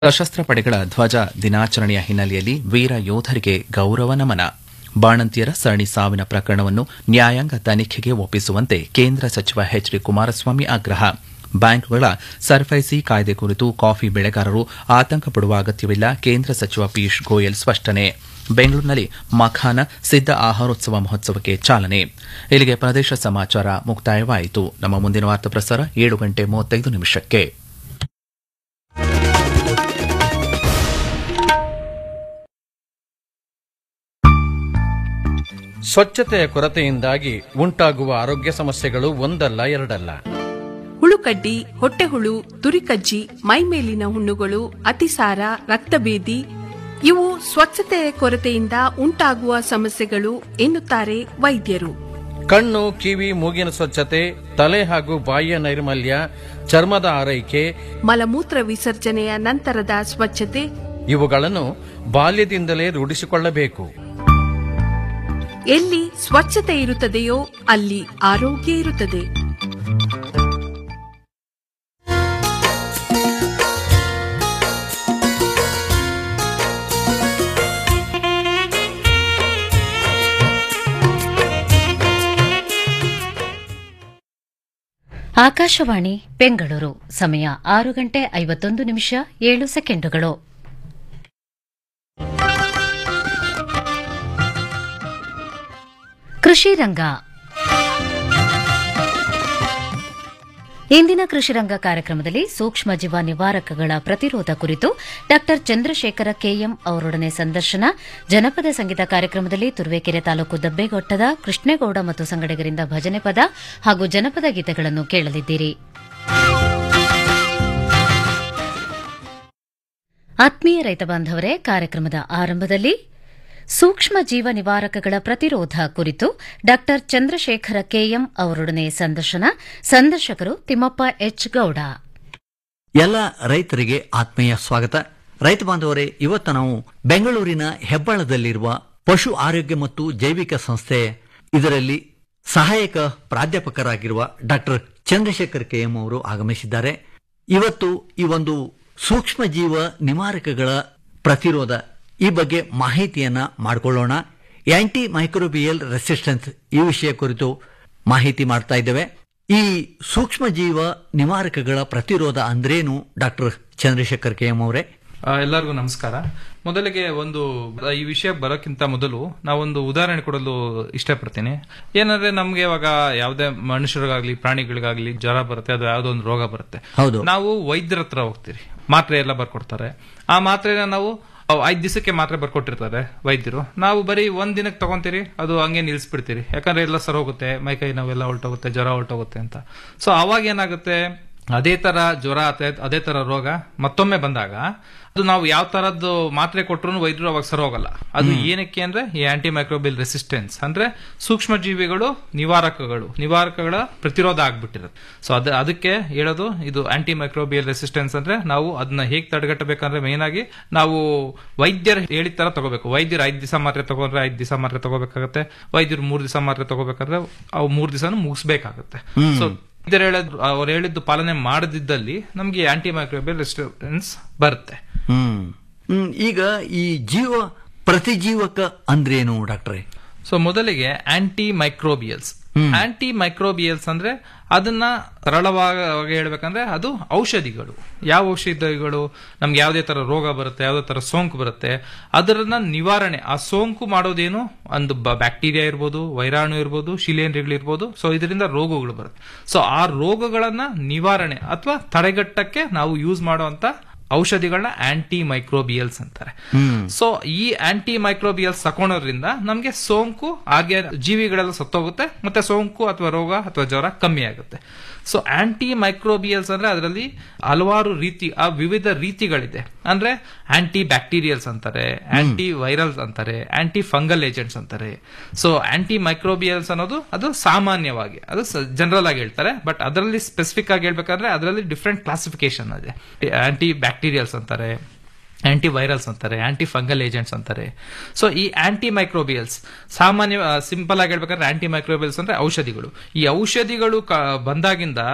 ಸಶಸ್ತ್ರ ಪಡೆಗಳ ಧ್ವಜ ದಿನಾಚರಣೆಯ ಹಿನ್ನೆಲೆಯಲ್ಲಿ ವೀರ ಯೋಧರಿಗೆ ಗೌರವ ನಮನ ಬಾಣಂತಿಯರ ಸರಣಿ ಸಾವಿನ ಪ್ರಕರಣವನ್ನು ನ್ಯಾಯಾಂಗ ತನಿಖೆಗೆ ಒಪ್ಪಿಸುವಂತೆ ಕೇಂದ್ರ ಸಚಿವ ಎಚ್ ಡಿ ಕುಮಾರಸ್ವಾಮಿ ಆಗ್ರಹ ಬ್ಯಾಂಕ್ಗಳ ಸರ್ಫೈಸಿ ಕಾಯ್ದೆ ಕುರಿತು ಕಾಫಿ ಬೆಳೆಗಾರರು ಆತಂಕ ಪಡುವ ಅಗತ್ಯವಿಲ್ಲ ಕೇಂದ್ರ ಸಚಿವ ಪಿಯೂಷ್ ಗೋಯಲ್ ಸ್ಪಷ್ಟನೆ ಬೆಂಗಳೂರಿನಲ್ಲಿ ಮಖಾನ ಸಿದ್ಧ ಆಹಾರೋತ್ಸವ ಮಹೋತ್ಸವಕ್ಕೆ ಚಾಲನೆ ಇಲ್ಲಿಗೆ ಪ್ರದೇಶ ಸಮಾಚಾರ ಮುಕ್ತಾಯವಾಯಿತು ನಮ್ಮ ಮುಂದಿನ ವಾರ್ತಾ ಪ್ರಸಾರ ಏಳು ಗಂಟೆ ಮೂವತ್ತೈದು ನಿಮಿಷಕ್ಕೆ ಸ್ವಚ್ಛತೆಯ ಕೊರತೆಯಿಂದಾಗಿ ಉಂಟಾಗುವ ಆರೋಗ್ಯ ಸಮಸ್ಯೆಗಳು ಒಂದಲ್ಲ ಎರಡಲ್ಲ ಹುಳುಕಡ್ಡಿ ಹೊಟ್ಟೆಹುಳು ತುರಿಕಜ್ಜಿ ಮೈಮೇಲಿನ ಹುಣ್ಣುಗಳು ಅತಿಸಾರ ರಕ್ತಭೇದಿ ಇವು ಸ್ವಚ್ಛತೆಯ ಕೊರತೆಯಿಂದ ಉಂಟಾಗುವ ಸಮಸ್ಯೆಗಳು ಎನ್ನುತ್ತಾರೆ ವೈದ್ಯರು ಕಣ್ಣು ಕಿವಿ ಮೂಗಿನ ಸ್ವಚ್ಛತೆ ತಲೆ ಹಾಗೂ ಬಾಯಿಯ ನೈರ್ಮಲ್ಯ ಚರ್ಮದ ಆರೈಕೆ ಮಲಮೂತ್ರ ವಿಸರ್ಜನೆಯ ನಂತರದ ಸ್ವಚ್ಛತೆ ಇವುಗಳನ್ನು ಬಾಲ್ಯದಿಂದಲೇ ರೂಢಿಸಿಕೊಳ್ಳಬೇಕು ಎಲ್ಲಿ ಸ್ವಚ್ಛತೆ ಇರುತ್ತದೆಯೋ ಅಲ್ಲಿ ಆರೋಗ್ಯ ಇರುತ್ತದೆ ಆಕಾಶವಾಣಿ ಬೆಂಗಳೂರು ಸಮಯ ಆರು ಗಂಟೆ ಐವತ್ತೊಂದು ನಿಮಿಷ ಏಳು ಸೆಕೆಂಡುಗಳು ಕೃಷಿ ರಂಗ ಇಂದಿನ ಕೃಷಿ ರಂಗ ಕಾರ್ಯಕ್ರಮದಲ್ಲಿ ಸೂಕ್ಷ್ಮ ಜೀವ ನಿವಾರಕಗಳ ಪ್ರತಿರೋಧ ಕುರಿತು ಡಾ ಚಂದ್ರಶೇಖರ ಕೆಎಂ ಅವರೊಡನೆ ಸಂದರ್ಶನ ಜನಪದ ಸಂಗೀತ ಕಾರ್ಯಕ್ರಮದಲ್ಲಿ ತುರುವೇಕೆರೆ ತಾಲೂಕು ದಬ್ಬೇಗೊಟ್ಟದ ಕೃಷ್ಣೇಗೌಡ ಮತ್ತು ಸಂಗಡಿಗರಿಂದ ಭಜನೆ ಪದ ಹಾಗೂ ಜನಪದ ಗೀತೆಗಳನ್ನು ಕೇಳಲಿದ್ದೀರಿ ಆತ್ಮೀಯ ರೈತ ಬಾಂಧವರೇ ಕಾರ್ಯಕ್ರಮದ ಆರಂಭದಲ್ಲಿ ಸೂಕ್ಷ್ಮ ಜೀವ ನಿವಾರಕಗಳ ಪ್ರತಿರೋಧ ಕುರಿತು ಡಾ ಚಂದ್ರಶೇಖರ ಕೆಎಂ ಅವರೊಡನೆ ಸಂದರ್ಶನ ಸಂದರ್ಶಕರು ತಿಮ್ಮಪ್ಪ ಎಚ್ ಗೌಡ ಎಲ್ಲ ರೈತರಿಗೆ ಆತ್ಮೀಯ ಸ್ವಾಗತ ರೈತ ಬಾಂಧವರೇ ಇವತ್ತು ನಾವು ಬೆಂಗಳೂರಿನ ಹೆಬ್ಬಾಳದಲ್ಲಿರುವ ಪಶು ಆರೋಗ್ಯ ಮತ್ತು ಜೈವಿಕ ಸಂಸ್ಥೆ ಇದರಲ್ಲಿ ಸಹಾಯಕ ಪ್ರಾಧ್ಯಾಪಕರಾಗಿರುವ ಡಾಕ್ಟರ್ ಚಂದ್ರಶೇಖರ್ ಕೆಎಂ ಅವರು ಆಗಮಿಸಿದ್ದಾರೆ ಇವತ್ತು ಈ ಒಂದು ಸೂಕ್ಷ್ಮ ಜೀವ ನಿವಾರಕಗಳ ಪ್ರತಿರೋಧ ಈ ಬಗ್ಗೆ ಮಾಹಿತಿಯನ್ನ ಮಾಡಿಕೊಳ್ಳೋಣ ಆಂಟಿ ಮೈಕ್ರೋಬಿಯಲ್ ರೆಸಿಸ್ಟೆನ್ಸ್ ಈ ವಿಷಯ ಕುರಿತು ಮಾಹಿತಿ ಮಾಡ್ತಾ ಇದ್ದೇವೆ ಈ ಸೂಕ್ಷ್ಮ ಜೀವ ನಿವಾರಕಗಳ ಪ್ರತಿರೋಧ ಅಂದ್ರೇನು ಡಾಕ್ಟರ್ ಚಂದ್ರಶೇಖರ್ ಕೆ ಎಂ ಅವರೇ ಆ, ಎಲ್ಲರಿಗೂ ನಮಸ್ಕಾರ ಮೊದಲಿಗೆ ಒಂದು ಈ ವಿಷಯ ಬರೋಕ್ಕಿಂತ ಮೊದಲು ನಾವೊಂದು ಉದಾಹರಣೆ ಕೊಡಲು ಇಷ್ಟಪಡ್ತೀನಿ ಏನಂದ್ರೆ ನಮ್ಗೆ ಇವಾಗ ಯಾವುದೇ ಮನುಷ್ಯರಿಗಾಗ್ಲಿ ಪ್ರಾಣಿಗಳಿಗಾಗ್ಲಿ ಜ್ವರ ಬರುತ್ತೆ ಅದು ಯಾವುದೋ ಒಂದು ರೋಗ ಬರುತ್ತೆ ಹೌದು. ನಾವು ವೈದ್ಯರ ಹತ್ರ ಹೋಗ್ತೀರಿ ಮಾತ್ರೆ ಎಲ್ಲ ಬರ್ಕೊಡ್ತಾರೆ ಆ ಮಾತ್ರೆನ ನಾವು ಅವ್ ಐದ್ ದಿವಸಕ್ಕೆ ಮಾತ್ರೆ ಬರ್ಕೊಟ್ಟಿರ್ತಾರೆ ವೈದ್ಯರು ನಾವು ಬರೀ ಒಂದ್ ದಿನಕ್ಕೆ ತಗೊಂತೀರಿ ಅದು ಹಂಗೆ ನಿಲ್ಸ್ಬಿಡ್ತೀರಿ ಯಾಕಂದ್ರೆ ಎಲ್ಲ ಸರ್ ಹೋಗುತ್ತೆ ಮೈಕೈ ನೋವೆಲ್ಲ ಹೊಲ್ಟೋಗುತ್ತೆ ಜ್ವರ ಹೊಲ್ಟೋಗುತ್ತೆ ಅಂತ ಸೊ ಅವಾಗ ಏನಾಗುತ್ತೆ ಅದೇ ತರ ಜ್ವರ ಅಥವಾ ಅದೇ ತರ ರೋಗ ಮತ್ತೊಮ್ಮೆ ಬಂದಾಗ ಅದು ನಾವು ಯಾವ ತರದ್ದು ಮಾತ್ರೆ ಕೊಟ್ಟರು ವೈದ್ಯರು ಅವಾಗ ಸರ್ ಹೋಗಲ್ಲ ಅದು ಏನಕ್ಕೆ ಅಂದ್ರೆ ಈ ಆಂಟಿ ಮೈಕ್ರೋಬಿಯಲ್ ರೆಸಿಸ್ಟೆನ್ಸ್ ಅಂದ್ರೆ ಸೂಕ್ಷ್ಮ ಜೀವಿಗಳು ನಿವಾರಕಗಳು ನಿವಾರಕಗಳ ಪ್ರತಿರೋಧ ಆಗ್ಬಿಟ್ಟಿರುತ್ತೆ ಸೊ ಅದ ಅದಕ್ಕೆ ಹೇಳೋದು ಇದು ಆಂಟಿ ಮೈಕ್ರೋಬಿಯಲ್ ರೆಸಿಸ್ಟೆನ್ಸ್ ಅಂದ್ರೆ ನಾವು ಅದನ್ನ ಹೇಗೆ ತಡೆಗಟ್ಟಬೇಕಂದ್ರೆ ಮೇನ್ ಆಗಿ ನಾವು ವೈದ್ಯರು ಹೇಳಿದ ತರ ತಗೋಬೇಕು ವೈದ್ಯರು ಐದ್ ದಿವಸ ಮಾತ್ರೆ ತಗೊಂಡ್ರೆ ಐದ್ ದಿವಸ ಮಾತ್ರೆ ತಗೋಬೇಕಾಗತ್ತೆ ವೈದ್ಯರು ಮೂರ್ ದಿವಸ ಮಾತ್ರೆ ತಗೋಬೇಕಂದ್ರೆ ಅವು ಮೂರ್ ದಿವಸ ಮುಗಿಸ್ಬೇಕಾಗತ್ತೆ ಸೊ ಇದ್ರ ಹೇಳಿದ್ ಅವ್ರು ಹೇಳಿದ್ದು ಪಾಲನೆ ಮಾಡದಿದ್ದಲ್ಲಿ ನಮ್ಗೆ ಆಂಟಿ ಮೈಕ್ರೋಬಿಯಲ್ ರೆಸಿಸ್ಟೆನ್ಸ್ ಬರುತ್ತೆ ಹ್ಮ್ ಹ್ಮ್, ಈಗ ಈ ಜೀವ ಪ್ರತಿಜೀವಕ ಅಂದ್ರೇನು ಡಾಕ್ಟ್ರೇ ಸೊ ಮೊದಲಿಗೆ ಆಂಟಿ ಮೈಕ್ರೋಬಿಯಲ್ಸ್ ಆಂಟಿ ಮೈಕ್ರೋಬಿಯಲ್ಸ್ ಅಂದ್ರೆ ಅದನ್ನ ಸರಳವಾಗಿ ಹೇಳ್ಬೇಕಂದ್ರೆ ಅದು ಔಷಧಿಗಳು ಯಾವ ಔಷಧಿಗಳು ನಮ್ಗೆ ಯಾವುದೇ ತರ ರೋಗ ಬರುತ್ತೆ ಯಾವುದೇ ತರ ಸೋಂಕು ಬರುತ್ತೆ ಅದನ್ನ ನಿವಾರಣೆ ಆ ಸೋಂಕು ಮಾಡೋದೇನು ಒಂದು ಬ್ಯಾಕ್ಟೀರಿಯಾ ಇರ್ಬೋದು ವೈರಾಣು ಇರ್ಬೋದು ಶಿಲೇಂಧ್ರಗಳಿರ್ಬೋದು ಸೊ ಇದರಿಂದ ರೋಗಗಳು ಬರುತ್ತೆ ಸೊ ಆ ರೋಗಗಳನ್ನ ನಿವಾರಣೆ ಅಥವಾ ತಡೆಗಟ್ಟಕ್ಕೆ ನಾವು ಯೂಸ್ ಮಾಡುವಂತ ಔಷಧಿಗಳನ್ನ ಆಂಟಿ ಮೈಕ್ರೋಬಿಯಲ್ಸ್ ಅಂತಾರೆ ಸೊ ಈ ಆಂಟಿ ಮೈಕ್ರೋಬಿಯಲ್ಸ್ ತಗೊಳೋದ್ರಿಂದ ನಮ್ಗೆ ಸೋಂಕು ಹಾಗೆ ಜೀವಿಗಳೆಲ್ಲ ಸತ್ತೋಗುತ್ತೆ ಮತ್ತೆ ಸೋಂಕು ಅಥವಾ ರೋಗ ಅಥವಾ ಜ್ವರ ಕಮ್ಮಿ ಆಗುತ್ತೆ ಸೊ ಆಂಟಿ ಮೈಕ್ರೋಬಿಯಲ್ಸ್ ಅಂದ್ರೆ ಅದರಲ್ಲಿ ಹಲವಾರು ರೀತಿ ಆ ವಿವಿಧ ರೀತಿಗಳಿದೆ ಅಂದ್ರೆ ಆಂಟಿ ಬ್ಯಾಕ್ಟೀರಿಯಲ್ಸ್ ಅಂತಾರೆ ಆಂಟಿ ವೈರಲ್ಸ್ ಅಂತಾರೆ ಆಂಟಿ ಫಂಗಲ್ ಏಜೆಂಟ್ಸ್ ಅಂತಾರೆ ಸೊ ಆಂಟಿ ಮೈಕ್ರೋಬಿಯಲ್ಸ್ ಅನ್ನೋದು ಅದು ಸಾಮಾನ್ಯವಾಗಿ ಅದು ಜನರಲ್ ಆಗಿ ಹೇಳ್ತಾರೆ ಬಟ್ ಅದರಲ್ಲಿ ಸ್ಪೆಸಿಫಿಕ್ ಆಗಿ ಹೇಳ್ಬೇಕಂದ್ರೆ ಅದರಲ್ಲಿ ಡಿಫ್ರೆಂಟ್ ಕ್ಲಾಸಿಫಿಕೇಶನ್ ಇದೆ ಆಂಟಿ ಬ್ಯಾಕ್ಟೀರಿಯಲ್ಸ್ ಅಂತಾರೆ ಆಂಟಿ ವೈರಲ್ಸ್ ಅಂತಾರೆ ಆಂಟಿ ಫಂಗಲ್ ಏಜೆಂಟ್ಸ್ ಅಂತಾರೆ ಸೊ ಈ ಆಂಟಿ ಮೈಕ್ರೋಬಿಯಲ್ಸ್ ಸಾಮಾನ್ಯ ಸಿಂಪಲ್ ಆಗಿ ಹೇಳ್ಬೇಕಂದ್ರೆ ಆಂಟಿ ಮೈಕ್ರೋಬಿಯಲ್ಸ್ ಅಂದ್ರೆ ಔಷಧಿಗಳು ಈ ಔಷಧಿಗಳು ಕ- ಬಂದಾಗಿಂದ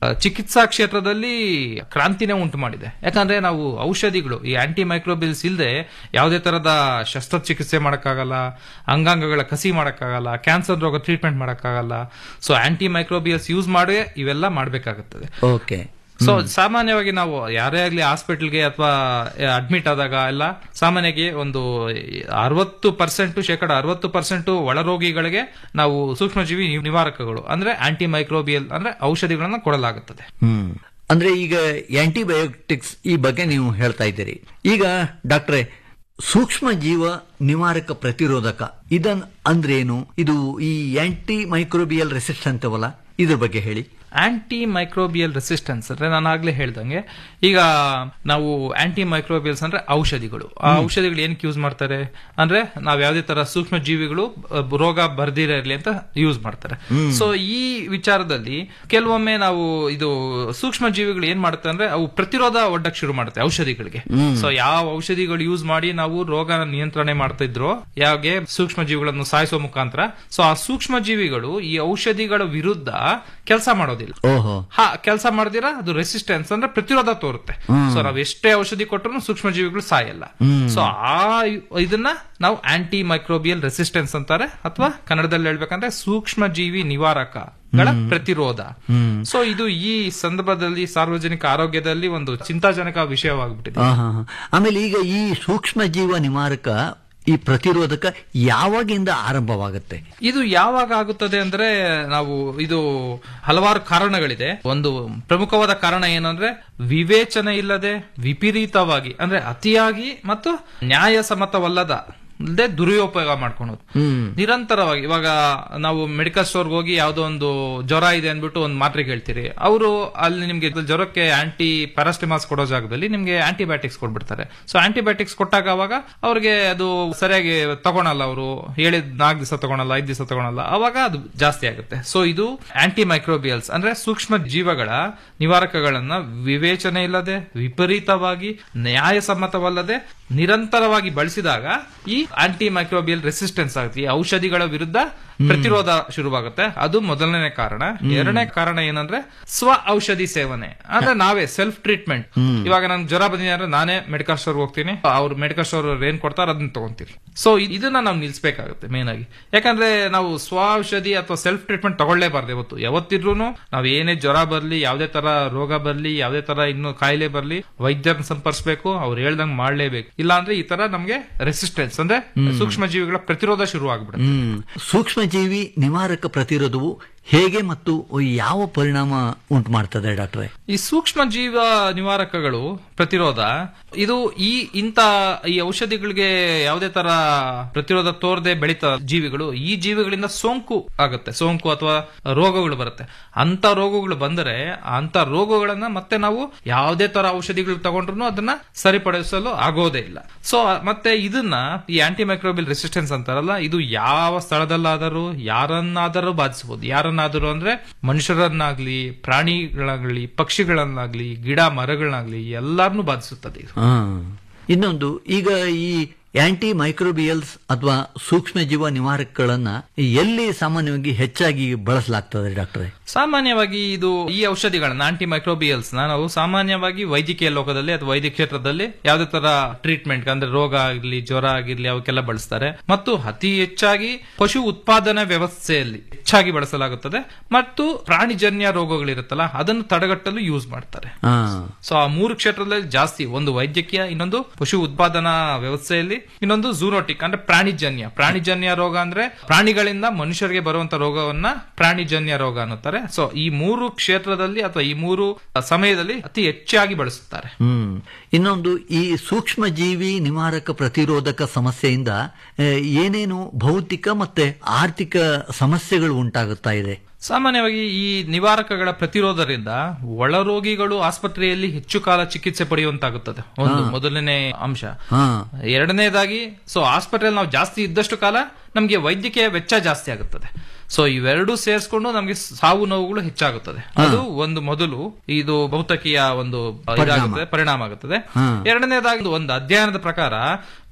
ಆ, ಚಿಕಿತ್ಸಾ ಕ್ಷೇತ್ರದಲ್ಲಿ ಕ್ರಾಂತಿನೇ ಉಂಟು ಮಾಡಿದೆ ಯಾಕಂದ್ರೆ ನಾವು ಔಷಧಿಗಳು ಈ ಆಂಟಿ ಮೈಕ್ರೋಬಿಲ್ಸ್ ಇಲ್ಲದೆ ಯಾವುದೇ ತರದ ಶಸ್ತ್ರಚಿಕಿತ್ಸೆ ಮಾಡಕ್ಕಾಗಲ್ಲ ಅಂಗಾಂಗಗಳ ಕಸಿ ಮಾಡಕ್ಕಾಗಲ್ಲ ಕ್ಯಾನ್ಸರ್ ರೋಗ ಟ್ರೀಟ್ಮೆಂಟ್ ಮಾಡಕ್ಕಾಗಲ್ಲ ಸೊ ಆಂಟಿ ಮೈಕ್ರೋಬಿಯಲ್ಸ್ ಯೂಸ್ ಮಾಡಿ ಇವೆಲ್ಲ ಮಾಡಬೇಕಾಗುತ್ತದೆ ಓಕೆ ಸೊ ಸಾಮಾನ್ಯವಾಗಿ ನಾವು ಯಾರೇ ಆಗ್ಲಿ ಹಾಸ್ಪಿಟಲ್ಗೆ ಅಥವಾ ಅಡ್ಮಿಟ್ ಆದಾಗ ಎಲ್ಲ ಸಾಮಾನ್ಯವಾಗಿ ಒಂದು ಅರವತ್ತು ಪರ್ಸೆಂಟ್ ಶೇಕಡ ಅರವತ್ತು ಪರ್ಸೆಂಟ್ ಒಳರೋಗಿಗಳಿಗೆ ನಾವು ಸೂಕ್ಷ್ಮಜೀವಿ ನಿವಾರಕಗಳು ಅಂದ್ರೆ ಆಂಟಿ ಮೈಕ್ರೋಬಿಯಲ್ ಅಂದ್ರೆ ಔಷಧಿಗಳನ್ನ ಕೊಡಲಾಗುತ್ತದೆ ಹ್ಮ್ ಅಂದ್ರೆ ಈಗ ಆಂಟಿಬಯೋಟಿಕ್ಸ್ ಈ ಬಗ್ಗೆ ನೀವು ಹೇಳ್ತಾ ಇದ್ದೀರಿ ಈಗ ಡಾಕ್ಟ್ರೆ ಸೂಕ್ಷ್ಮ ಜೀವ ನಿವಾರಕ ಪ್ರತಿರೋಧಕ ಇದನ್ ಅಂದ್ರೇನು ಇದು ಈ ಆಂಟಿ ಮೈಕ್ರೋಬಿಯಲ್ ರೆಸಿಸ್ಟ್ ಅಂತವಲ್ಲ ಇದ್ರ ಬಗ್ಗೆ ಹೇಳಿ ಆಂಟಿ ಮೈಕ್ರೋಬಿಯಲ್ ರೆಸಿಸ್ಟೆನ್ಸ್ ಅಂದ್ರೆ ನಾನು ಆಗ್ಲೇ ಹೇಳ್ದಂಗೆ ಈಗ ನಾವು ಆಂಟಿ ಮೈಕ್ರೋಬಿಯಲ್ಸ್ ಅಂದ್ರೆ ಔಷಧಿಗಳು ಆ ಔಷಧಿಗಳು ಏನಕ್ಕೆ ಯೂಸ್ ಮಾಡ್ತಾರೆ ಅಂದ್ರೆ ನಾವ್ ಯಾವ್ದೇ ತರ ಸೂಕ್ಷ್ಮ ಜೀವಿಗಳು ಅ, ರೋಗ ಬರ್ದಿರಲಿ ಅಂತ ಯೂಸ್ ಮಾಡ್ತಾರೆ ಸೊ ಈ ವಿಚಾರದಲ್ಲಿ ಕೆಲವೊಮ್ಮೆ ನಾವು ಇದು ಸೂಕ್ಷ್ಮ ಜೀವಿಗಳು ಏನ್ ಮಾಡುತ್ತೆ ಅಂದ್ರೆ ಅವು ಪ್ರತಿರೋಧ ಒಡ್ಡಕ್ ಶುರು ಮಾಡುತ್ತೆ ಔಷಧಿಗಳಿಗೆ ಸೊ ಯಾವ ಔಷಧಿಗಳು ಯೂಸ್ ಮಾಡಿ ನಾವು ರೋಗನ ನಿಯಂತ್ರಣೆ ಮಾಡ್ತಾ ಇದ್ರೋ ಯಾವಾಗೆ ಸೂಕ್ಷ್ಮ ಜೀವಿಗಳನ್ನು ಸಾಯಿಸೋ ಮುಖಾಂತರ ಸೊ ಆ ಸೂಕ್ಷ್ಮ ಜೀವಿಗಳು ಈ ಔಷಧಿಗಳ ವಿರುದ್ಧ ಕೆಲಸ ಮಾಡೋದಿಲ್ಲ ಓಹೋ ಹಾ ಕೆಲಸ ಮಾಡ್ದಿರಾ ಅದು ರೆಸಿಸ್ಟೆನ್ಸ್ ಅಂದ್ರೆ ಪ್ರತಿರೋಧ ತೋರುತ್ತೆ ಸೊ ನಾವ್ ಎಷ್ಟೇ ಔಷಧಿ ಕೊಟ್ಟರು ಸೂಕ್ಷ್ಮ ಜೀವಿಗಳು ಸಾಯಲ್ಲ ಸೊ ಆ ಇದನ್ನ ನಾವು ಆಂಟಿ ಮೈಕ್ರೋಬಿಯಲ್ ರೆಸಿಸ್ಟೆನ್ಸ್ ಅಂತಾರೆ ಅಥವಾ ಕನ್ನಡದಲ್ಲಿ ಹೇಳ್ಬೇಕಂದ್ರೆ ಸೂಕ್ಷ್ಮ ಜೀವಿ ನಿವಾರಕಗಳ ಪ್ರತಿರೋಧ ಸೊ ಇದು ಈ ಸಂದರ್ಭದಲ್ಲಿ ಸಾರ್ವಜನಿಕ ಆರೋಗ್ಯದಲ್ಲಿ ಒಂದು ಚಿಂತಾಜನಕ ವಿಷಯವಾಗ್ಬಿಟ್ಟಿದೆ ಆ, ಹಾ, ಹಾ. ಆಮೇಲೆ ಈಗ ಈ ಸೂಕ್ಷ್ಮ ಜೀವ ನಿವಾರಕ ಈ ಪ್ರತಿರೋಧಕ ಯಾವಾಗಿಂದ ಆರಂಭವಾಗುತ್ತೆ ಇದು ಯಾವಾಗ ಆಗುತ್ತದೆ ಅಂದ್ರೆ ನಾವು ಇದು ಹಲವಾರು ಕಾರಣಗಳಿದೆ ಒಂದು ಪ್ರಮುಖವಾದ ಕಾರಣ ಏನಂದ್ರೆ ವಿವೇಚನೆ ಇಲ್ಲದೆ ವಿಪರೀತವಾಗಿ ಅಂದ್ರೆ ಅತಿಯಾಗಿ ಮತ್ತು ನ್ಯಾಯಸಮ್ಮತವಲ್ಲದ ಇಲ್ಲದೆ ದುರುಪಯೋಗ ಮಾಡ್ಕೊಳೋದು ನಿರಂತರವಾಗಿ ಇವಾಗ ನಾವು ಮೆಡಿಕಲ್ ಸ್ಟೋರ್ಗೆ ಹೋಗಿ ಯಾವ್ದೋ ಒಂದು ಜ್ವರ ಇದೆ ಅಂದ್ಬಿಟ್ಟು ಒಂದು ಮಾತ್ರೆ ಹೇಳ್ತೀರಿ ಅವರು ಅಲ್ಲಿ ನಿಮ್ಗೆ ಜ್ವರಕ್ಕೆ ಆಂಟಿ ಪ್ಯಾರಾಸ್ಟಿಮಾಸ್ ಕೊಡೋ ಜಾಗದಲ್ಲಿ ನಿಮ್ಗೆ ಆಂಟಿಬಯೋಟಿಕ್ಸ್ ಕೊಡ್ಬಿಡ್ತಾರೆ ಸೊ ಆಂಟಿಬಯೋಟಿಕ್ಸ್ ಕೊಟ್ಟಾಗ ಅವಾಗ ಅವ್ರಿಗೆ ಅದು ಸರಿಯಾಗಿ ತಗೊಳಲ್ಲ ಅವರು ಹೇಳಿದ ನಾಲ್ಕು ದಿವಸ ತಗೊಳಲ್ಲ ಐದು ದಿವಸ ತಗೊಳಲ್ಲ ಅವಾಗ ಅದು ಜಾಸ್ತಿ ಆಗುತ್ತೆ ಸೊ ಇದು ಆಂಟಿ ಮೈಕ್ರೋಬಿಯಲ್ಸ್ ಅಂದ್ರೆ ಸೂಕ್ಷ್ಮ ಜೀವಗಳ ನಿವಾರಕಗಳನ್ನ ವಿವೇಚನೆ ಇಲ್ಲದೆ ವಿಪರೀತವಾಗಿ ನ್ಯಾಯಸಮ್ಮತವಲ್ಲದೆ ನಿರಂತರವಾಗಿ ಬಳಸಿದಾಗ ಈ ಆಂಟಿ ಮೈಕ್ರೋಬಿಯಲ್ ರೆಸಿಸ್ಟೆನ್ಸ್ ಆಗುತ್ತೆ ಈ ಔಷಧಿಗಳ ವಿರುದ್ಧ ಪ್ರತಿರೋಧ ಶುರುವಾಗುತ್ತೆ ಅದು ಮೊದಲನೇ ಕಾರಣ ಎರಡನೇ ಕಾರಣ ಏನಂದ್ರೆ ಸ್ವ ಔಷಧಿ ಸೇವನೆ ಅಂದ್ರೆ ನಾವೇ ಸೆಲ್ಫ್ ಟ್ರೀಟ್ಮೆಂಟ್ ಇವಾಗ ನನ್ಗೆ ಜ್ವರ ಬಂದಿದೆ ಅಂದ್ರೆ ನಾನೇ ಮೆಡಿಕಲ್ ಸ್ಟೋರ್ ಹೋಗ್ತೀನಿ ಅವ್ರು ಮೆಡಿಕಲ್ ಸ್ಟೋರ್ ಏನ್ ಕೊಡ್ತಾರ ಅದನ್ನ ತಗೊಂತೀವಿ ಸೊ ಇದನ್ನ ನಾವು ನಿಲ್ಸ್ಬೇಕಾಗುತ್ತೆ ಮೇನ್ ಆಗಿ ಯಾಕಂದ್ರೆ ನಾವು ಸ್ವ ಔಷಧಿ ಅಥವಾ ಸೆಲ್ಫ್ ಟ್ರೀಟ್ಮೆಂಟ್ ತಗೊಳ್ಳೇಬಾರ್ದು ಯಾವತ್ತು ಯಾವತ್ತಿದ್ರು ನಾವ್ ಏನೇ ಜ್ವರ ಬರ್ಲಿ ಯಾವ್ದೇ ತರ ರೋಗ ಬರ್ಲಿ ಯಾವ್ದೇ ತರ ಇನ್ನು ಕಾಯಿಲೆ ಬರ್ಲಿ ವೈದ್ಯರನ್ನ ಸಂಪರ್ಸ್ಬೇಕು ಅವ್ರು ಹೇಳ್ದಂಗ್ ಮಾಡ್ಲೇಬೇಕು ಇಲ್ಲ ಅಂದ್ರೆ ಈ ತರ ನಮ್ಗೆ ರೆಸಿಸ್ಟೆನ್ಸ್ ಅಂದ್ರೆ ಸೂಕ್ಷ್ಮ ಜೀವಿಗಳ ಪ್ರತಿರೋಧ ಶುರು ಆಗ್ಬಿಡುತ್ತೆ ಹ್ಮ್ ಸೂಕ್ಷ್ಮಜೀವಿ ನಿವಾರಕ ಪ್ರತಿರೋಧವು ಹೇಗೆ ಮತ್ತು ಯಾವ ಪರಿಣಾಮ ಉಂಟು ಮಾಡ್ತದೆ ಡಾಕ್ಟ್ರೆ ಈ ಸೂಕ್ಷ್ಮ ಜೀವ ನಿವಾರಕಗಳು ಪ್ರತಿರೋಧ ಇದು ಈ ಇಂತ ಈ ಔಷಧಿಗಳಿಗೆ ಯಾವುದೇ ತರ ಪ್ರತಿರೋಧ ತೋರದೆ ಬೆಳೀತ ಜೀವಿಗಳು ಈ ಜೀವಿಗಳಿಂದ ಸೋಂಕು ಆಗುತ್ತೆ ಸೋಂಕು ಅಥವಾ ರೋಗಗಳು ಬರುತ್ತೆ ಅಂತ ರೋಗಗಳು ಬಂದರೆ ಅಂತ ರೋಗಗಳನ್ನ ಮತ್ತೆ ನಾವು ಯಾವುದೇ ತರ ಔಷಧಿಗಳು ತಗೊಂಡ್ರು ಅದನ್ನ ಸರಿಪಡಿಸಲು ಆಗೋದೇ ಇಲ್ಲ ಸೊ ಮತ್ತೆ ಇದನ್ನ ಈ ಆಂಟಿ ಮೈಕ್ರೋಬಿಯಲ್ ರೆಸಿಸ್ಟೆನ್ಸ್ ಅಂತಾರಲ್ಲ ಇದು ಯಾವ ಸ್ಥಳದಲ್ಲಾದರೂ ಯಾರನ್ನಾದರೂ ಬಾಧಿಸಬಹುದು ಯಾರನ್ನಾದರೂ ಅಂದ್ರೆ ಮನುಷ್ಯರನ್ನಾಗ್ಲಿ ಪ್ರಾಣಿಗಳಾಗ್ಲಿ ಪಕ್ಷಿಗಳನ್ನಾಗ್ಲಿ ಗಿಡ ಮರಗಳನ್ನಾಗ್ಲಿ ಎಲ್ಲಾರನ್ನೂ ಬಾಧಿಸುತ್ತದೆ ಇದು ಹಾ. ಇನ್ನೊಂದು ಈಗ ಈ ಆಂಟಿ ಮೈಕ್ರೋಬಿಯಲ್ಸ್ ಅಥವಾ ಸೂಕ್ಷ್ಮ ಜೀವ ನಿವಾರಕಗಳನ್ನ ಎಲ್ಲಿ ಸಾಮಾನ್ಯವಾಗಿ ಹೆಚ್ಚಾಗಿ ಬಳಸಲಾಗ್ತದೆ ಡಾಕ್ಟ್ರೆ ಸಾಮಾನ್ಯವಾಗಿ ಇದು ಈ ಔಷಧಿಗಳನ್ನ ಆಂಟಿ ಮೈಕ್ರೋಬಿಯಲ್ಸ್ ನಾವು ಸಾಮಾನ್ಯವಾಗಿ ವೈದ್ಯಕೀಯ ಲೋಕದಲ್ಲಿ ಅಥವಾ ವೈದ್ಯ ಕ್ಷೇತ್ರದಲ್ಲಿ ಯಾವುದೇ ತರ ಟ್ರೀಟ್ಮೆಂಟ್ ಅಂದ್ರೆ ರೋಗ ಆಗಿರ್ಲಿ ಜ್ವರ ಆಗಿರ್ಲಿ ಅವಕ್ಕೆಲ್ಲ ಬಳಸ್ತಾರೆ ಮತ್ತು ಅತಿ ಹೆಚ್ಚಾಗಿ ಪಶು ಉತ್ಪಾದನಾ ವ್ಯವಸ್ಥೆಯಲ್ಲಿ ಹೆಚ್ಚಾಗಿ ಬಳಸಲಾಗುತ್ತದೆ ಮತ್ತು ಪ್ರಾಣಿಜನ್ಯ ರೋಗಗಳಿರುತ್ತಲ್ಲ ಅದನ್ನು ತಡೆಗಟ್ಟಲು ಯೂಸ್ ಮಾಡ್ತಾರೆ ಹಾ ಸೊ ಆ ಮೂರು ಕ್ಷೇತ್ರದಲ್ಲಿ ಜಾಸ್ತಿ ಒಂದು ವೈದ್ಯಕೀಯ ಇನ್ನೊಂದು ಪಶು ಉತ್ಪಾದನಾ ವ್ಯವಸ್ಥೆಯಲ್ಲಿ ಇನ್ನೊಂದು ಝೂನೋಟಿಕ್ ಅಂದ್ರೆ ಪ್ರಾಣಿಜನ್ಯ ಪ್ರಾಣಿಜನ್ಯ ರೋಗ ಅಂದ್ರೆ ಪ್ರಾಣಿಗಳಿಂದ ಮನುಷ್ಯರಿಗೆ ಬರುವಂತ ರೋಗವನ್ನ ಪ್ರಾಣಿಜನ್ಯ ರೋಗ ಅನ್ನುತ್ತಾರೆ ಸೊ ಈ ಮೂರು ಕ್ಷೇತ್ರದಲ್ಲಿ ಅಥವಾ ಈ ಮೂರು ಸಮಯದಲ್ಲಿ ಅತಿ ಹೆಚ್ಚಾಗಿ ಬಳಸುತ್ತಾರೆ ಹ್ಮ್ ಇನ್ನೊಂದು ಈ ಸೂಕ್ಷ್ಮ ಜೀವಿ ನಿವಾರಕ ಪ್ರತಿರೋಧಕ ಸಮಸ್ಯೆಯಿಂದ ಆ, ಏನೇನು ಭೌತಿಕ ಮತ್ತೆ ಆರ್ಥಿಕ ಸಮಸ್ಯೆಗಳು ಉಂಟಾಗುತ್ತಾ ಇದೆ ಸಾಮಾನ್ಯವಾಗಿ ಈ ನಿವಾರಕಗಳ ಪ್ರತಿರೋಧದಿಂದ ಒಳರೋಗಿಗಳು ಆಸ್ಪತ್ರೆಯಲ್ಲಿ ಹೆಚ್ಚು ಕಾಲ ಚಿಕಿತ್ಸೆ ಪಡೆಯುವಂತಾಗುತ್ತದೆ ಒಂದು ಮೊದಲನೇ ಅಂಶ ಹಾ ಎರಡನೇದಾಗಿ ಸೊ ಆಸ್ಪತ್ರೆಯಲ್ಲಿ ನಾವು ಜಾಸ್ತಿ ಇದ್ದಷ್ಟು ಕಾಲ ನಮಗೆ ವೈದ್ಯಕೀಯ ವೆಚ್ಚ ಜಾಸ್ತಿ ಆಗುತ್ತದೆ ಸೊ ಇವೆರಡೂ ಸೇರಿಸ್ಕೊಂಡು ನಮಗೆ ಸಾವು ನೋವುಗಳು ಹೆಚ್ಚಾಗುತ್ತದೆ ಅದು ಒಂದು ಮೊದಲು ಇದು ಬಹುತಕೀಯ ಒಂದು ಇದಾಗುತ್ತದೆ ಪರಿಣಾಮ ಆಗುತ್ತದೆ ಎರಡನೇದಾಗಿ ಒಂದು ಅಧ್ಯಯನದ ಪ್ರಕಾರ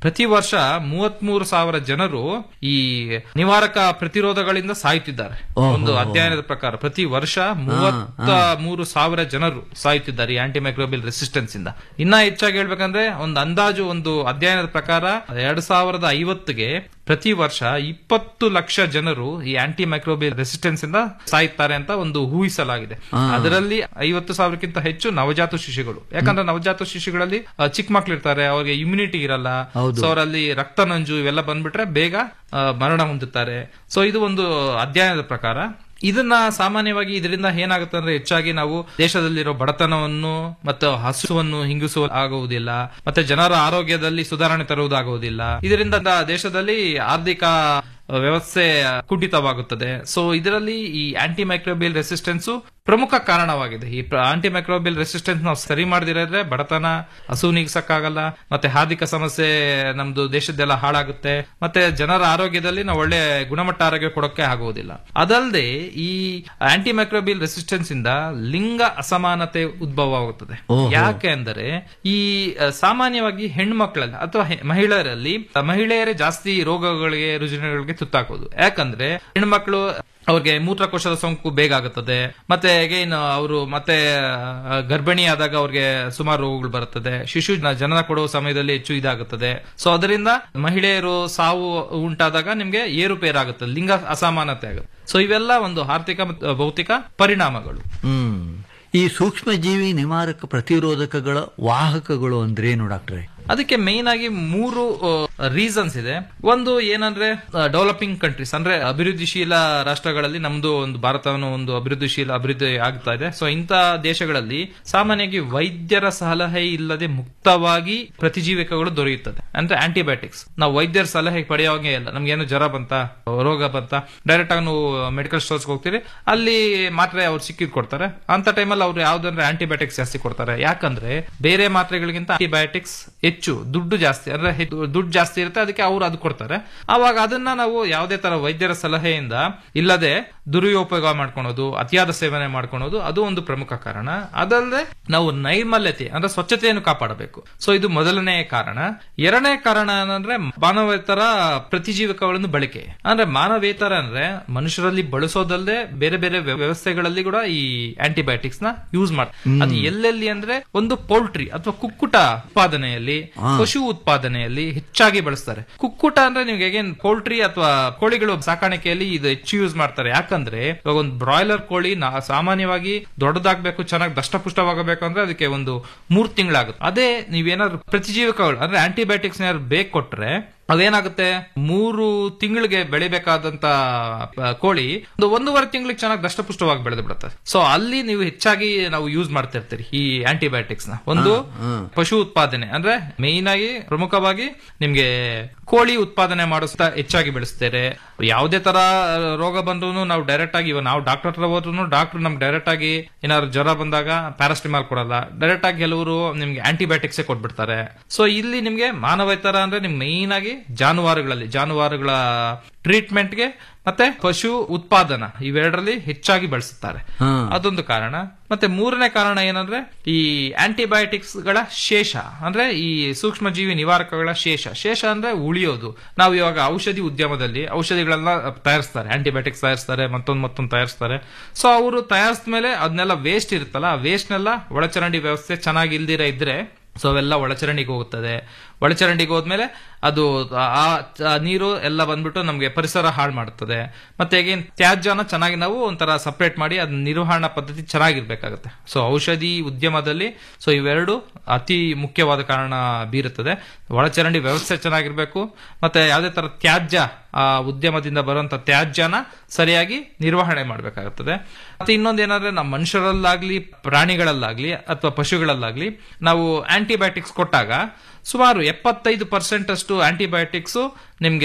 ಪ್ರತಿ ವರ್ಷ ಮೂವತ್ಮೂರು ಸಾವಿರ ಜನರು ಈ ನಿವಾರಕ ಪ್ರತಿರೋಧಗಳಿಂದ ಸಾಯುತ್ತಿದ್ದಾರೆ ಒಂದು ಅಧ್ಯಯನದ ಪ್ರಕಾರ ಪ್ರತಿ ವರ್ಷ ಮೂವತ್ತ ಮೂರು ಸಾವಿರ ಜನರು ಸಾಯುತ್ತಿದ್ದಾರೆ ಈ ಆಂಟಿಮೈಕ್ರೋಬಿಯಲ್ ರೆಸಿಸ್ಟೆನ್ಸ್ ಇಂದ ಇನ್ನ ಹೆಚ್ಚಾಗಿ ಹೇಳ್ಬೇಕಂದ್ರೆ ಒಂದು ಅಂದಾಜು ಒಂದು ಅಧ್ಯಯನದ ಪ್ರಕಾರ ಎರಡ್ ಸಾವಿರದ ಐವತ್ತಿಗೆ ಪ್ರತಿ ವರ್ಷ ಇಪ್ಪತ್ತು ಲಕ್ಷ ಜನರು ಈ ಆಂಟಿ ಮೈಕ್ರೋಬಿಯಲ್ ರೆಸಿಸ್ಟೆನ್ಸ್ ಇಂದ ಸಾಯುತ್ತಾರೆ ಅಂತ ಒಂದು ಊಹಿಸಲಾಗಿದೆ ಅದರಲ್ಲಿ ಐವತ್ತು ಸಾವಿರಕ್ಕಿಂತ ಹೆಚ್ಚು ನವಜಾತ ಶಿಶುಗಳು ಯಾಕಂದ್ರೆ ನವಜಾತ ಶಿಶುಗಳಲ್ಲಿ ಆ, ಚಿಕ್ಕ ಮಕ್ಳು ಇರ್ತಾರೆ ಅವ್ರಿಗೆ ಇಮ್ಯುನಿಟಿ ಇರಲ್ಲ ಸೊ ಅವರಲ್ಲಿ ರಕ್ತ ನಂಜು ಇವೆಲ್ಲ ಬಂದ್ಬಿಟ್ರೆ ಬೇಗ ಆ, ಮರಣ ಹೊಂದುತ್ತಾರೆ ಸೊ ಇದು ಒಂದು ಅಧ್ಯಯನದ ಪ್ರಕಾರ ಇದನ್ನ ಸಾಮಾನ್ಯವಾಗಿ ಇದರಿಂದ ಏನಾಗುತ್ತೆ ಅಂದ್ರೆ ಹೆಚ್ಚಾಗಿ ನಾವು ದೇಶದಲ್ಲಿರೋ ಬಡತನವನ್ನು ಮತ್ತು ಹಸುವನ್ನು ಹಿಂಗಿಸುವ ಆಗುವುದಿಲ್ಲ ಮತ್ತೆ ಜನರ ಆರೋಗ್ಯದಲ್ಲಿ ಸುಧಾರಣೆ ತರುವುದಾಗುವುದಿಲ್ಲ ಇದರಿಂದ ದ- ದೇಶದಲ್ಲಿ ಆರ್ಥಿಕ ವ್ಯವಸ್ಥೆ ಕುಂಠಿತವಾಗುತ್ತದೆ ಸೊ ಇದರಲ್ಲಿ ಈ ಆಂಟಿ ಮೈಕ್ರೋಬಿಯಲ್ ರೆಸಿಸ್ಟೆನ್ಸ್ ಪ್ರಮುಖ ಕಾರಣವಾಗಿದೆ ಈ ಆಂಟಿ ಮೈಕ್ರೋಬಿಯಲ್ ರೆಸಿಸ್ಟೆನ್ಸ್ ನಾವು ಸರಿ ಮಾಡದಿರೋದ್ರೆ ಬಡತನ ಹಸು ನೀಗ್ಸಕ್ಕಾಗಲ್ಲ ಮತ್ತೆ ಹಾರ್ದಿಕ ಸಮಸ್ಯೆ ನಮ್ದು ದೇಶದ್ದೆಲ್ಲ ಹಾಳಾಗುತ್ತೆ ಮತ್ತೆ ಜನರ ಆರೋಗ್ಯದಲ್ಲಿ ನಾವು ಒಳ್ಳೆ ಗುಣಮಟ್ಟ ಆರೋಗ್ಯ ಕೊಡೋಕೆ ಆಗುವುದಿಲ್ಲ ಅದಲ್ಲದೆ ಈ ಆಂಟಿ ಮೈಕ್ರೋಬಿಯಲ್ ರೆಸಿಸ್ಟೆನ್ಸ್ ಇಂದ ಲಿಂಗ ಅಸಮಾನತೆ ಉದ್ಭವವಾಗುತ್ತದೆ ಯಾಕೆ ಅಂದರೆ ಈ ಅ, ಸಾಮಾನ್ಯವಾಗಿ ಹೆಣ್ಮಕ್ಳಲ್ಲಿ ಅಥವಾ ಹೆ- ಮಹಿಳೆಯರಲ್ಲಿ ಅ, ಮಹಿಳೆಯರೇ ಜಾಸ್ತಿ ರೋಗಗಳಿಗೆ ರುಜಿನಗಳಿಗೆ ತುತ್ತಾಕೋದು ಯಾಕಂದ್ರೆ ಹೆಣ್ಮಕ್ಳು ಅವ್ರಿಗೆ ಮೂತ್ರಕೋಶದ ಸೋಂಕು ಬೇಗ ಆಗುತ್ತದೆ ಮತ್ತೆ ಅಗೈನ್ ಅವರು ಮತ್ತೆ ಆ, ಗರ್ಭಿಣಿ ಆದಾಗ ಅವ್ರಿಗೆ ಸುಮಾರು ರೋಗಗಳು ಬರುತ್ತದೆ ಶಿಶು ನ- ಜನನ ಕೊಡುವ ಸಮಯದಲ್ಲಿ ಹೆಚ್ಚು ಇದಾಗುತ್ತದೆ ಸೊ ಅದರಿಂದ ಮಹಿಳೆಯರು ಸಾವು ಉಂಟಾದಾಗ ನಿಮ್ಗೆ ಏರುಪೇರಾಗುತ್ತದೆ ಲಿಂಗ ಅಸಮಾನತೆ ಆಗುತ್ತೆ ಸೊ ಇವೆಲ್ಲ ಒಂದು ಆರ್ಥಿಕ ಮತ್ತು ಭೌತಿಕ ಪರಿಣಾಮಗಳು ಹ್ಮ್ ಈ ಸೂಕ್ಷ್ಮ ಜೀವಿ ನಿವಾರಕ ಪ್ರತಿರೋಧಕಗಳ ವಾಹಕಗಳು ಅಂದ್ರೇನು ಡಾಕ್ಟ್ರೆ ಅದಕ್ಕೆ ಮೇನ್ ಆಗಿ ಮೂರು ರೀಸನ್ಸ್ ಇದೆ ಒಂದು ಏನಂದ್ರೆ ಡೆವಲಪಿಂಗ್ ಕಂಟ್ರೀಸ್ ಅಂದ್ರೆ ಅಭಿವೃದ್ಧಿಶೀಲ ರಾಷ್ಟ್ರಗಳಲ್ಲಿ ನಮ್ದು ಒಂದು ಭಾರತವನ್ನು ಒಂದು ಅಭಿವೃದ್ಧಿಶೀಲ ಅಭಿವೃದ್ಧಿ ಆಗ್ತಾ ಇದೆ ಸೊ ಇಂಥ ದೇಶಗಳಲ್ಲಿ ಸಾಮಾನ್ಯವಾಗಿ ವೈದ್ಯರ ಸಲಹೆ ಇಲ್ಲದೆ ಮುಕ್ತವಾಗಿ ಪ್ರತಿಜೀವಿಕಗಳು ದೊರೆಯುತ್ತದೆ ಅಂದ್ರೆ ಆಂಟಿಬಯೋಟಿಕ್ಸ್ ನಾವು ವೈದ್ಯರ ಸಲಹೆ ಪಡೆಯೋಂಗೆ ಇಲ್ಲ ನಮ್ಗೇನು ಜ್ವರ ಬಂತ ರೋಗ ಬಂತ ಡೈರೆಕ್ಟ್ ಆಗಿ ನಾವು ಮೆಡಿಕಲ್ ಸ್ಟೋರ್ಸ್ ಹೋಗ್ತೀರಿ ಅಲ್ಲಿ ಮಾತ್ರೆ ಅವ್ರು ಸಿಕ್ಕಿದ್ ಕೊಡ್ತಾರೆ ಅಂತ ಟೈಮಲ್ಲಿ ಅವ್ರು ಯಾವ್ದಂದ್ರೆ ಆಂಟಿಬಯೋಟಿಕ್ಸ್ ಜಾಸ್ತಿ ಕೊಡ್ತಾರೆ ಯಾಕಂದ್ರೆ ಬೇರೆ ಮಾತ್ರೆಗಳಿಗಿಂತ ಆಂಟಿಬಯೋಟಿಕ್ಸ್ ಹೆಚ್ಚು ದುಡ್ಡು ಜಾಸ್ತಿ ಅಂದ್ರೆ ಹೆಚ್ಚು ದುಡ್ಡು ಜಾಸ್ತಿ ಇರುತ್ತೆ ಅದಕ್ಕೆ ಅವ್ರು ಅದು ಕೊಡ್ತಾರೆ ಅವಾಗ ಅದನ್ನ ನಾವು ಯಾವುದೇ ತರ ವೈದ್ಯರ ಸಲಹೆಯಿಂದ ಇಲ್ಲದೆ ದುರುಪಯೋಗ ಮಾಡ್ಕೊಳೋದು ಅತಿಯಾದ ಸೇವನೆ ಮಾಡ್ಕೊಳೋದು ಅದು ಒಂದು ಪ್ರಮುಖ ಕಾರಣ ಅದಲ್ಲದೆ ನಾವು ನೈರ್ಮಲ್ಯತೆ ಅಂದ್ರೆ ಸ್ವಚ್ಛತೆಯನ್ನು ಕಾಪಾಡಬೇಕು ಸೊ ಇದು ಮೊದಲನೇ ಕಾರಣ ಎರಡನೇ ಕಾರಣ ಏನಂದ್ರೆ ಮಾನವೇತರ ಪ್ರತಿಜೀವಕಗಳನ್ನು ಬಳಕೆ ಅಂದ್ರೆ ಮಾನವೇತರ ಅಂದ್ರೆ ಮನುಷ್ಯರಲ್ಲಿ ಬಳಸೋದಲ್ಲದೆ ಬೇರೆ ಬೇರೆ ವ್ಯ- ವ್ಯವಸ್ಥೆಗಳಲ್ಲಿ ಕೂಡ ಈ ಆಂಟಿಬಯೋಟಿಕ್ಸ್ ನ ಯೂಸ್ ಮಾಡ ಅದು ಎಲ್ಲೆಲ್ಲಿ ಅಂದ್ರೆ ಒಂದು ಪೌಲ್ಟ್ರಿ ಅಥವಾ ಕುಕ್ಕುಟ ಉತ್ಪಾದನೆಯಲ್ಲಿ ಪಶು ಉತ್ಪಾದನೆಯಲ್ಲಿ ಹೆಚ್ಚಾಗಿ ಬಳಸ್ತಾರೆ ಕುಕ್ಕುಟ ಅಂದ್ರೆ ನಿಮ್ಗೆ ಹೇಗೇನ್ ಪೌಲ್ಟ್ರಿ ಅಥವಾ ಕೋಳಿಗಳು ಸಾಕಾಣಿಕೆಯಲ್ಲಿ ಇದು ಹೆಚ್ಚು ಯೂಸ್ ಮಾಡ್ತಾರೆ ಯಾಕಂದ್ರೆ ಇವಾಗ ಒಂದು ಬ್ರಾಯ್ಲರ್ ಕೋಳಿ ನಾ- ಸಾಮಾನ್ಯವಾಗಿ ದೊಡ್ಡದಾಗ್ಬೇಕು ಚೆನ್ನಾಗಿ ದಷ್ಟಪುಷ್ಟವಾಗಬೇಕು ಅಂದ್ರೆ ಅದಕ್ಕೆ ಒಂದು ಮೂರ್ ತಿಂಗಳಾಗುತ್ತೆ ಅದೇ ನೀವೇನಾದ್ರು ಪ್ರತಿಜೀವಕಗಳು ಅಂದ್ರೆ ಆಂಟಿಬಯೋಟಿಕ್ಸ್ ಏನಾದ್ರು ಬೇಕು ಕೊಟ್ರೆ ಅದೇನಾಗುತ್ತೆ ಮೂರು ತಿಂಗಳಿಗೆ ಬೆಳಿಬೇಕಾದಂತ ಆ, ಕೋಳಿ ಒಂದು ಒಂದೂವರೆ ತಿಂಗಳಿಗೆ ಚೆನ್ನಾಗಿ ದಷ್ಟಪುಷ್ಟವಾಗಿ ಬೆಳೆದು ಬಿಡುತ್ತೆ ಸೊ ಅಲ್ಲಿ ನೀವು ಹೆಚ್ಚಾಗಿ ನಾವು ಯೂಸ್ ಮಾಡ್ತಾ ಇರ್ತೀರಿ ಈ ಆಂಟಿಬಯೋಟಿಕ್ಸ್ ನ ಒಂದು ಪಶು ಉತ್ಪಾದನೆ ಅಂದ್ರೆ ಮೇನ್ ಆಗಿ ಪ್ರಮುಖವಾಗಿ ನಿಮ್ಗೆ ಕೋಳಿ ಉತ್ಪಾದನೆ ಮಾಡಿಸ್ತಾ ಹೆಚ್ಚಾಗಿ ಬೆಳೆಸ್ತಾರೆ ಯಾವುದೇ ತರ ರೋಗ ಬಂದ್ರು ನಾವು ಡೈರೆಕ್ಟ್ ಆಗಿ ಇವಾಗ ನಾವು ಡಾಕ್ಟರ್ ಹತ್ರ ಹೋದ್ರು ಡಾಕ್ಟರ್ ನಮ್ಗೆ ಡೈರೆಕ್ಟ್ ಆಗಿ ಏನಾದ್ರು ಜ್ವರ ಬಂದಾಗ ಪ್ಯಾರಾಸ್ಟಿಮಾಲ್ ಕೊಡಲ್ಲ ಡೈರೆಕ್ಟ್ ಆಗಿ ಕೆಲವರು ನಿಮ್ಗೆ ಆಂಟಿಬಯೋಟಿಕ್ಸ್ ಕೊಟ್ಬಿಡ್ತಾರೆ ಸೊ ಇಲ್ಲಿ ನಿಮ್ಗೆ ಮಾನವೇತರ ಅಂದ್ರೆ ನಿಮ್ಗೆ ಮೈನ್ ಆಗಿ ಜಾನುವಾರುಗಳಲ್ಲಿ ಜಾನುವಾರುಗಳ ಟ್ರೀಟ್ಮೆಂಟ್ಗೆ ಮತ್ತೆ ಪಶು ಉತ್ಪಾದನಾ ಇವೆರಡರಲ್ಲಿ ಹೆಚ್ಚಾಗಿ ಬಳಸುತ್ತಾರೆ ಅದೊಂದು ಕಾರಣ ಮತ್ತೆ ಮೂರನೇ ಕಾರಣ ಏನಂದ್ರೆ ಈ ಆಂಟಿಬಯೋಟಿಕ್ಸ್ ಗಳ ಶೇಷ ಅಂದ್ರೆ ಈ ಸೂಕ್ಷ್ಮ ಜೀವಿ ನಿವಾರಕಗಳ ಶೇಷ ಶೇಷ ಅಂದ್ರೆ ಉಳಿಯೋದು ನಾವು ಇವಾಗ ಔಷಧಿ ಉದ್ಯಮದಲ್ಲಿ ಔಷಧಿಗಳೆಲ್ಲ ತಯಾರಿಸ್ತಾರೆ ಆಂಟಿಬಯೋಟಿಕ್ಸ್ ತಯಾರಿಸ್ತಾರೆ ಮತ್ತೊಂದು ಮತ್ತೊಂದು ತಯಾರಿಸ್ತಾರೆ ಸೊ ಅವರು ತಯಾರಿಸಿದ ಮೇಲೆ ಅದನ್ನೆಲ್ಲ ವೇಸ್ಟ್ ಇರುತ್ತಲ್ಲ ಆ ವೇಸ್ಟ್ನೆಲ್ಲ ಒಳಚರಂಡಿ ವ್ಯವಸ್ಥೆ ಚೆನ್ನಾಗಿ ಇಲ್ದಿರ ಇದ್ರೆ ಸೊ ಅವೆಲ್ಲ ಒಳಚರಂಡಿಗೆ ಹೋಗುತ್ತದೆ ಒಳಚರಂಡಿಗೆ ಹೋದ್ಮೇಲೆ ಅದು ಆ ಆ ನೀರು ಎಲ್ಲ ಬಂದ್ಬಿಟ್ಟು ನಮಗೆ ಪರಿಸರ ಹಾಳು ಮಾಡುತ್ತದೆ ಮತ್ತೆ ಹೇಗೆ ತ್ಯಾಜ್ಯನ ಚೆನ್ನಾಗಿ ನಾವು ಒಂಥರ ಸಪರೇಟ್ ಮಾಡಿ ಅದ್ ನಿರ್ವಹಣಾ ಪದ್ಧತಿ ಚೆನ್ನಾಗಿರ್ಬೇಕಾಗುತ್ತೆ ಸೊ ಔಷಧಿ ಉದ್ಯಮದಲ್ಲಿ ಸೊ ಇವೆರಡು ಅತಿ ಮುಖ್ಯವಾದ ಕಾರಣ ಬೀರುತ್ತದೆ ಒಳಚರಂಡಿ ವ್ಯವಸ್ಥೆ ಚೆನ್ನಾಗಿರ್ಬೇಕು ಮತ್ತೆ ಯಾವುದೇ ತರ ತ್ಯಾಜ್ಯ ಆ ಉದ್ಯಮದಿಂದ ಬರುವಂತ ತ್ಯಾಜ್ಯನ ಸರಿಯಾಗಿ ನಿರ್ವಹಣೆ ಮಾಡಬೇಕಾಗುತ್ತದೆ ಮತ್ತೆ ಇನ್ನೊಂದು ಏನಂದ್ರೆ ನಮ್ಮ ಮನುಷ್ಯರಲ್ಲಾಗ್ಲಿ ಪ್ರಾಣಿಗಳಲ್ಲಾಗ್ಲಿ ಅಥವಾ ಪಶುಗಳಲ್ಲಾಗ್ಲಿ ನಾವು ಆಂಟಿಬಯೋಟಿಕ್ಸ್ ಕೊಟ್ಟಾಗ ಸುಮಾರು ಎಪ್ಪತ್ತೈದು ಪರ್ಸೆಂಟ್ ಅಷ್ಟು ಆಂಟಿಬಯೋಟಿಕ್ಸ್ ನಿಮ್ಗೆ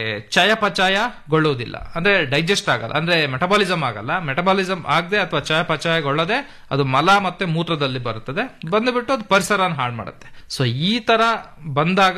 ಚಯಾಪಚಯಗೊಳ್ಳುವುದಿಲ್ಲ ಅಂದ್ರೆ ಡೈಜೆಸ್ಟ್ ಆಗಲ್ಲ ಅಂದ್ರೆ ಮೆಟಬಾಲಿಸಮ್ ಆಗಲ್ಲ ಮೆಟಬಾಲಿಸಮ್ ಆಗದೆ ಅಥವಾ ಚಯಾಪಚಯಗೊಳ್ಳದೆ ಅದು ಮಲ ಮತ್ತೆ ಮೂತ್ರದಲ್ಲಿ ಬರುತ್ತದೆ ಬಂದುಬಿಟ್ಟು ಅದು ಪರಿಸರನ ಹಾಳು ಮಾಡುತ್ತೆ ಸೊ ಈ ತರ ಬಂದಾಗ